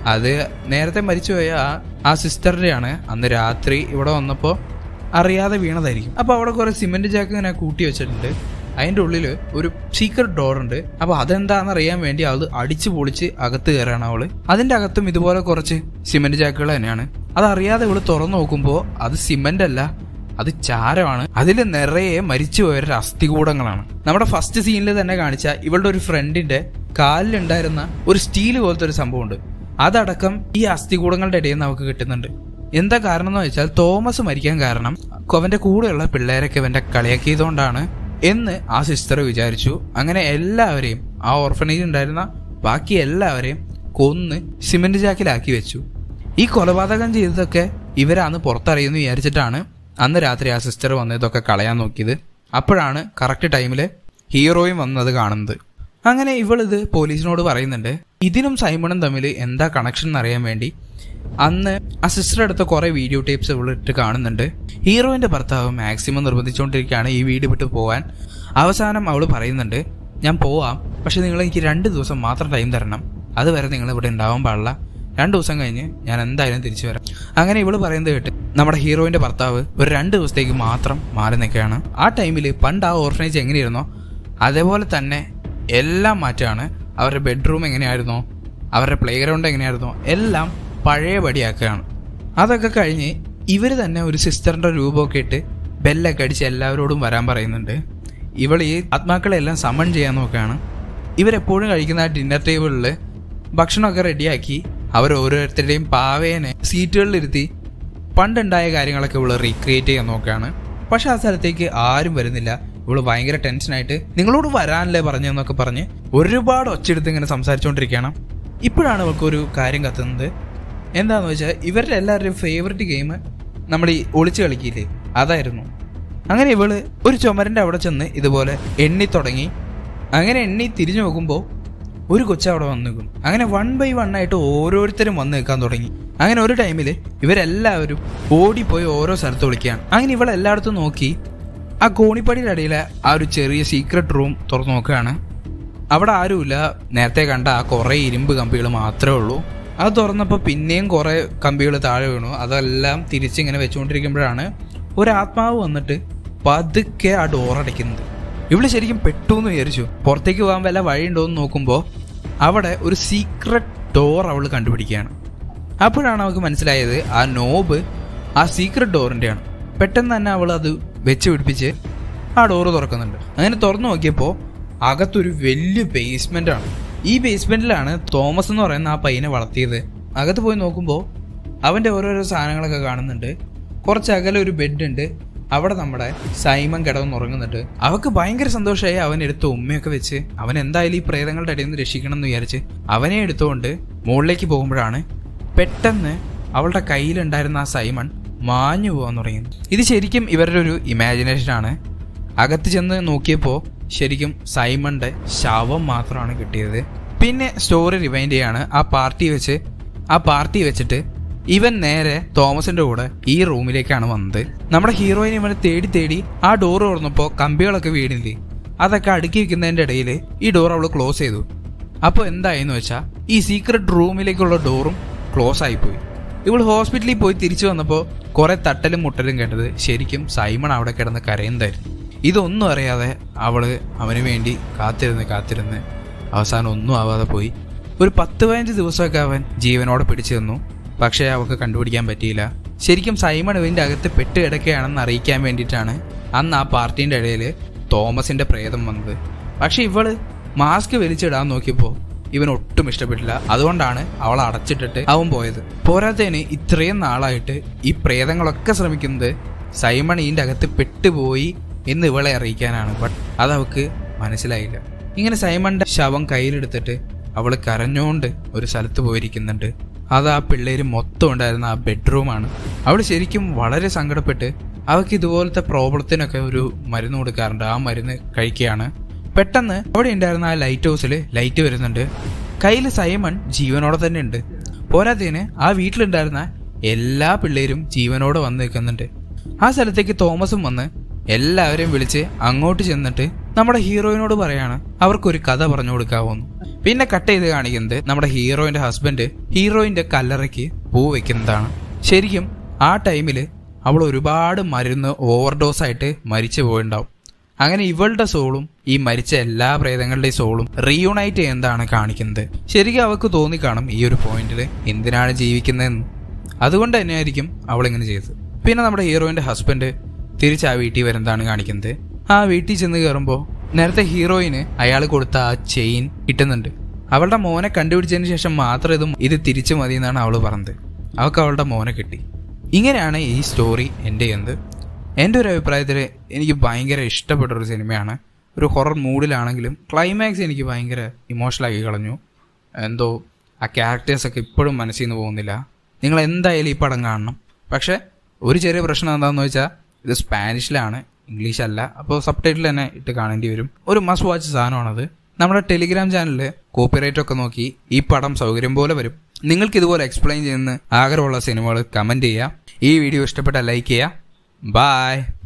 [SPEAKER 1] അത് നേരത്തെ മരിച്ചുപോയ ആ ആ സിസ്റ്ററുടെയാണ് അന്ന് രാത്രി ഇവിടെ വന്നപ്പോൾ അറിയാതെ വീണതായിരിക്കും അപ്പോൾ അവിടെ കുറേ സിമെന്റ് ജാക്ക് ഇങ്ങനെ കൂട്ടി വെച്ചിട്ടുണ്ട് അതിൻ്റെ ഉള്ളിൽ ഒരു സീക്രട്ട് ഡോർ ഉണ്ട് അപ്പോൾ അതെന്താണെന്ന് അറിയാൻ വേണ്ടി അത് അടിച്ചു പൊളിച്ച് അകത്ത് കയറാണ് അവള് അതിൻ്റെ അകത്തും ഇതുപോലെ കുറച്ച് സിമെന്റ് ജാക്കുകൾ തന്നെയാണ് അതറിയാതെ ഇവള് തുറന്നു നോക്കുമ്പോൾ അത് സിമെന്റ് അല്ല അത് ചാരമാണ് അതിൽ നിറയെ മരിച്ചുപോയവരുടെ അസ്ഥികൂടങ്ങളാണ് നമ്മുടെ ഫസ്റ്റ് സീനിൽ തന്നെ കാണിച്ച ഇവളുടെ ഒരു ഫ്രണ്ടിന്റെ കാലിലുണ്ടായിരുന്ന ഒരു സ്റ്റീൽ പോലത്തെ ഒരു സംഭവമുണ്ട് അതടക്കം ഈ അസ്ഥികൂടങ്ങളുടെ ഇടയിൽ നിന്ന് നമുക്ക് കിട്ടുന്നുണ്ട് എന്താ കാരണം എന്ന് വെച്ചാൽ തോമസ് മരിക്കാൻ കാരണം അവന്റെ കൂടെയുള്ള പിള്ളേരൊക്കെ ഇവന്റെ കളിയാക്കിയതുകൊണ്ടാണ് എന്ന് ആ സിസ്റ്റർ വിചാരിച്ചു അങ്ങനെ എല്ലാവരെയും ആ ഓർഫനേജ് ഉണ്ടായിരുന്ന ബാക്കി എല്ലാവരെയും കൊന്ന് സിമെന്റ് ചാക്കിലാക്കി വെച്ചു ഈ കൊലപാതകം ചെയ്തതൊക്കെ ഇവരാന്ന് പുറത്തറിയുന്നു വിചാരിച്ചിട്ടാണ് അന്ന് രാത്രി ആ സിസ്റ്റർ വന്ന് ഇതൊക്കെ കളയാൻ നോക്കിയത് അപ്പോഴാണ് കറക്റ്റ് ടൈമിൽ ഹീറോയും വന്നത് കാണുന്നത് അങ്ങനെ ഇവളിത് പോലീസിനോട് പറയുന്നുണ്ട് ഇതിനും സൈമണും തമ്മിൽ എന്താ കണക്ഷൻ എന്നറിയാൻ വേണ്ടി അന്ന് ആ സിസ്റ്റർ എടുത്ത കുറെ വീഡിയോ ടേപ്സ് ഇവളിട്ട് കാണുന്നുണ്ട് ഹീറോയിന്റെ ഭർത്താവ് മാക്സിമം നിർബന്ധിച്ചുകൊണ്ടിരിക്കുകയാണ് ഈ വീട് വിട്ട് പോവാൻ അവസാനം അവൾ പറയുന്നുണ്ട് ഞാൻ പോവാം പക്ഷെ നിങ്ങൾ എനിക്ക് രണ്ട് ദിവസം മാത്രം ടൈം തരണം അതുവരെ നിങ്ങൾ ഇവിടെ ഉണ്ടാവാൻ പാടില്ല രണ്ട് ദിവസം കഴിഞ്ഞ് ഞാൻ എന്തായാലും തിരിച്ചു വരാം അങ്ങനെ ഇവള് പറയുന്നത് കേട്ട് നമ്മുടെ ഹീറോയിന്റെ ഭർത്താവ് ഒരു രണ്ട് ദിവസത്തേക്ക് മാത്രം മാറി നിൽക്കുകയാണ് ആ ടൈമിൽ പണ്ട് ആ ഓർഫനേജ് എങ്ങനെയായിരുന്നോ അതേപോലെ തന്നെ എല്ലാം മാറ്റാണ് അവരുടെ ബെഡ്റൂം എങ്ങനെയായിരുന്നോ അവരുടെ പ്ലേ ഗ്രൗണ്ട് എങ്ങനെയായിരുന്നോ എല്ലാം പഴയപടിയാക്കുകയാണ് അതൊക്കെ കഴിഞ്ഞ് ഇവർ തന്നെ ഒരു സിസ്റ്ററിന്റെ രൂപമൊക്കെ ഇട്ട് ബെല്ലൊക്കെ അടിച്ച് എല്ലാവരോടും വരാൻ പറയുന്നുണ്ട് ഇവൾ ഈ ആത്മാക്കളെല്ലാം സമൺ ചെയ്യാൻ നോക്കുകയാണ് ഇവരെപ്പോഴും കഴിക്കുന്ന ആ ഡിന്നർ ടേബിളിൽ ഭക്ഷണമൊക്കെ റെഡിയാക്കി അവർ ഓരോരുത്തരുടെയും പാവേനെ സീറ്റുകളിലിരുത്തി പണ്ടുണ്ടായ കാര്യങ്ങളൊക്കെ ഇവള് റീക്രിയേറ്റ് ചെയ്യാൻ നോക്കുകയാണ് പക്ഷെ ആ സ്ഥലത്തേക്ക് ആരും വരുന്നില്ല ഇവള് ഭയങ്കര ടെൻഷനായിട്ട് നിങ്ങളോട് വരാനല്ലേ പറഞ്ഞെന്നൊക്കെ പറഞ്ഞ് ഒരുപാട് ഒച്ചെടുത്ത് ഇങ്ങനെ സംസാരിച്ചുകൊണ്ടിരിക്കുകയാണ് ഇപ്പോഴാണ് ഇവൾക്ക് ഒരു കാര്യം കത്തുന്നത് എന്താന്ന് വെച്ചാൽ ഇവരുടെ എല്ലാവരുടെയും ഫേവററ്റ് ഗെയിം നമ്മൾ ഈ ഒളിച്ചു കളിക്കില്ലേ അതായിരുന്നു അങ്ങനെ ഇവള് ഒരു ചുമരിന്റെ അവിടെ ചെന്ന് ഇതുപോലെ എണ്ണി തുടങ്ങി അങ്ങനെ എണ്ണി തിരിഞ്ഞു നോക്കുമ്പോൾ ഒരു കൊച്ചു അവിടെ വന്നു നിൽക്കും അങ്ങനെ വൺ ബൈ വൺ ആയിട്ട് ഓരോരുത്തരും വന്ന് നിൽക്കാൻ തുടങ്ങി അങ്ങനെ ഒരു ടൈമിൽ ഇവരെല്ലാവരും ഓടിപ്പോയി ഓരോ സ്ഥലത്ത് വിളിക്കുകയാണ് അങ്ങനെ ഇവൾ എല്ലായിടത്തും നോക്കി ആ കോണിപ്പടിയുടെ അടിയിലെ ആ ഒരു ചെറിയ സീക്രട്ട് റൂം തുറന്നു നോക്കുകയാണ് അവിടെ ആരുമില്ല നേരത്തെ കണ്ട ആ കുറേ ഇരുമ്പ് കമ്പികൾ മാത്രമേ ഉള്ളൂ അത് തുറന്നപ്പോൾ പിന്നെയും കുറേ കമ്പികൾ താഴെ വീണു അതെല്ലാം തിരിച്ചിങ്ങനെ വെച്ചുകൊണ്ടിരിക്കുമ്പോഴാണ് ഒരു ആത്മാവ് വന്നിട്ട് പതുക്കെ ആ ഡോർ അടയ്ക്കുന്നത് ഇവള് ശരിക്കും പെട്ടു എന്ന് വിചാരിച്ചു പുറത്തേക്ക് പോകാൻ വല്ല വഴിയുണ്ടോ എന്ന് നോക്കുമ്പോൾ അവിടെ ഒരു സീക്രട്ട് ഡോർ അവൾ കണ്ടുപിടിക്കുകയാണ് അപ്പോഴാണ് അവൾക്ക് മനസ്സിലായത് ആ നോബ് ആ സീക്രട്ട് ഡോറിൻ്റെയാണ് പെട്ടെന്ന് തന്നെ അവൾ അത് വെച്ച് പിടിപ്പിച്ച് ആ ഡോറ് തുറക്കുന്നുണ്ട് അങ്ങനെ തുറന്നു നോക്കിയപ്പോൾ അകത്തൊരു വലിയ ബേസ്മെന്റ് ആണ് ഈ ബേസ്മെന്റിലാണ് തോമസ് എന്ന് പറയുന്ന ആ പയ്യനെ വളർത്തിയത് അകത്ത് പോയി നോക്കുമ്പോൾ അവന്റെ ഓരോരോ സാധനങ്ങളൊക്കെ കാണുന്നുണ്ട് കുറച്ച് അകലെ ഒരു ബെഡ് ഉണ്ട് അവിടെ നമ്മുടെ സൈമൻ കിടന്ന് ഉറങ്ങുന്നുണ്ട് അവക്ക് ഭയങ്കര സന്തോഷമായി അവൻ എടുത്ത് ഉമ്മയൊക്കെ വെച്ച് അവൻ എന്തായാലും ഈ പ്രേതങ്ങളുടെ ഇടയിൽ നിന്ന് രക്ഷിക്കണം എന്ന് വിചാരിച്ച് അവനെ എടുത്തുകൊണ്ട് മുകളിലേക്ക് പോകുമ്പോഴാണ് പെട്ടെന്ന് അവളുടെ കയ്യിലുണ്ടായിരുന്ന ആ സൈമൺ മാഞ്ഞു പോകാൻ തുടങ്ങി ഇത് ശരിക്കും ഇവരുടെ ഒരു ഇമാജിനേഷൻ ആണ് അകത്ത് ചെന്ന് നോക്കിയപ്പോൾ ശരിക്കും സൈമന്റെ ശവം മാത്രമാണ് കിട്ടിയത് പിന്നെ സ്റ്റോറി റിവൈൻഡ് ചെയ്യാണ് ആ പാർട്ടി വെച്ച് ആ പാർട്ടി വെച്ചിട്ട് ഇവൻ നേരെ തോമസിന്റെ കൂടെ ഈ റൂമിലേക്കാണ് വന്നത് നമ്മുടെ ഹീറോയിൻ ഇവനെ തേടി തേടി ആ ഡോർ തുറന്നപ്പോൾ കമ്പികളൊക്കെ വീണില്ലേ അതൊക്കെ അടുക്കി വെക്കുന്നതിന്റെ ഇടയിൽ ഈ ഡോർ അവള് ക്ലോസ് ചെയ്തു അപ്പോൾ എന്തായെന്ന് വെച്ചാൽ ഈ സീക്രട്ട് റൂമിലേക്കുള്ള ഡോറും ക്ലോസ് ആയിപ്പോയി ഇവൾ ഹോസ്പിറ്റലിൽ പോയി തിരിച്ചു വന്നപ്പോൾ കുറെ തട്ടലും മുട്ടലും കേട്ടത് ശരിക്കും സൈമൺ അവിടെ കിടന്ന് കരയുന്നതായിരുന്നു ഇതൊന്നും അറിയാതെ അവള് അവന് വേണ്ടി കാത്തിരുന്ന് കാത്തിരുന്ന് അവസാനം ഒന്നും ആവാതെ പോയി ഒരു പത്ത് പതിനഞ്ച് ദിവസമൊക്കെ അവൻ ജീവനോടെ പിടിച്ചു തന്നു പക്ഷേ അവൾക്ക് കണ്ടുപിടിക്കാൻ പറ്റിയില്ല ശരിക്കും സൈമൺ ഇവന്റെ അകത്ത് പെട്ട് കിടക്കുകയാണെന്ന് അറിയിക്കാൻ വേണ്ടിയിട്ടാണ് അന്ന് ആ പാർട്ടീൻ്റെ ഇടയിൽ തോമസിന്റെ പ്രേതം വന്നത് പക്ഷെ ഇവള് മാസ്ക് വലിച്ചിടാൻ നോക്കിയപ്പോൾ ഇവൻ ഒട്ടും ഇഷ്ടപ്പെട്ടില്ല അതുകൊണ്ടാണ് അവൾ അടച്ചിട്ടിട്ട് അവൻ പോയത് പോരാത്തതിന് ഇത്രയും നാളായിട്ട് ഈ പ്രേതങ്ങളൊക്കെ ശ്രമിക്കുന്നത് സൈമൺ ഇതിന്റെ അകത്ത് പെട്ടുപോയി എന്ന് ഇവളെ അറിയിക്കാനാണ് ബട്ട് അതവക്ക് മനസ്സിലായില്ല ഇങ്ങനെ സൈമന്റെ ശവം കയ്യിലെടുത്തിട്ട് അവള് കരഞ്ഞോണ്ട് ഒരു സ്ഥലത്ത് പോയിരിക്കുന്നുണ്ട് അത് ആ പിള്ളേര് മൊത്തം ഉണ്ടായിരുന്ന ആ ബെഡ്റൂമാണ് അവൾ ശരിക്കും വളരെ സങ്കടപ്പെട്ട് അവൾക്ക് ഇതുപോലത്തെ പ്രോബ്ലത്തിനൊക്കെ ഒരു മരുന്ന് കൊടുക്കാറുണ്ട് ആ മരുന്ന് കഴിക്കുകയാണ് പെട്ടെന്ന് അവിടെ ഉണ്ടായിരുന്ന ആ ലൈറ്റ് ഹൗസിൽ ലൈറ്റ് വരുന്നുണ്ട് കയ്യിൽ സൈമൺ ജീവനോടെ തന്നെ ഉണ്ട് പോരാത്തതിന് ആ വീട്ടിലുണ്ടായിരുന്ന എല്ലാ പിള്ളേരും ജീവനോടെ വന്ന് നിൽക്കുന്നുണ്ട് ആ സ്ഥലത്തേക്ക് തോമസും വന്ന് എല്ലാവരെയും വിളിച്ച് അങ്ങോട്ട് ചെന്നിട്ട് നമ്മുടെ ഹീറോയിനോട് പറയാണ് അവർക്കൊരു കഥ പറഞ്ഞു കൊടുക്കാവോന്ന് പിന്നെ കട്ട് ചെയ്ത് കാണിക്കുന്നത് നമ്മുടെ ഹീറോയിന്റെ ഹസ്ബൻഡ് ഹീറോയിന്റെ കല്ലറയ്ക്ക് പൂ വെക്കുന്നതാണ് ശരിക്കും ആ ടൈമില് അവൾ ഒരുപാട് മരുന്ന് ഓവർഡോസ് ആയിട്ട് മരിച്ചു പോയിണ്ടാവും അങ്ങനെ ഇവളുടെ സോളും ഈ മരിച്ച എല്ലാ പ്രേതങ്ങളുടെയും സോളും റീയൂണൈറ്റ് ചെയ്യുന്നതാണ് കാണിക്കുന്നത് ശരിക്കും അവൾക്ക് തോന്നിക്കാണും ഈ ഒരു പോയിന്റിൽ എന്തിനാണ് ജീവിക്കുന്നതെന്ന് അതുകൊണ്ട് തന്നെയായിരിക്കും അവൾ ഇങ്ങനെ ചെയ്തത് പിന്നെ നമ്മുടെ ഹീറോയിന്റെ ഹസ്ബൻഡ് തിരിച്ച് ആ വീട്ടിൽ വരുന്നതാണ് കാണിക്കുന്നത് ആ വീട്ടിൽ ചെന്ന് കയറുമ്പോൾ നേരത്തെ ഹീറോയിന് അയാൾ കൊടുത്ത ആ ചെയിൻ കിട്ടുന്നുണ്ട് അവളുടെ മോനെ കണ്ടുപിടിച്ചതിന് ശേഷം മാത്രം ഇത് ഇത് തിരിച്ചു മതി എന്നാണ് അവൾ പറഞ്ഞത് അവൾക്ക് അവളുടെ മോനെ കിട്ടി ഇങ്ങനെയാണ് ഈ സ്റ്റോറി എൻ്റെ ചെയ്യുന്നത് എൻ്റെ ഒരു അഭിപ്രായത്തിൽ എനിക്ക് ഭയങ്കര ഇഷ്ടപ്പെട്ട ഒരു സിനിമയാണ് ഒരു ഹൊറർ മൂഡിലാണെങ്കിലും ക്ലൈമാക്സ് എനിക്ക് ഭയങ്കര ഇമോഷണലാക്കി കളഞ്ഞു എന്തോ ആ ക്യാരക്ടേഴ്സൊക്കെ ഇപ്പോഴും മനസ്സിൽ നിന്ന് പോകുന്നില്ല നിങ്ങൾ എന്തായാലും ഈ പടം കാണണം പക്ഷേ ഒരു ചെറിയ പ്രശ്നം എന്താണെന്ന് വെച്ചാൽ ഇത് സ്പാനിഷിലാണ് ഇംഗ്ലീഷ് അല്ല അപ്പോൾ സബ് ടൈറ്റിൽ തന്നെ ഇട്ട് കാണേണ്ടി വരും ഒരു മസ്റ്റ് വാച്ച് സാധനമാണത് നമ്മുടെ ടെലിഗ്രാം ചാനലിൽ കോപ്പിറൈറ്റ് ഒക്കെ നോക്കി ഈ പടം സൗകര്യം പോലെ വരും നിങ്ങൾക്ക് ഇതുപോലെ എക്സ്പ്ലെയിൻ ചെയ്യുന്ന ആഗ്രഹമുള്ള സിനിമകൾ കമൻറ്റ് ചെയ്യുക ഈ വീഡിയോ ഇഷ്ടപ്പെട്ട ലൈക്ക് ചെയ്യുക ബായ്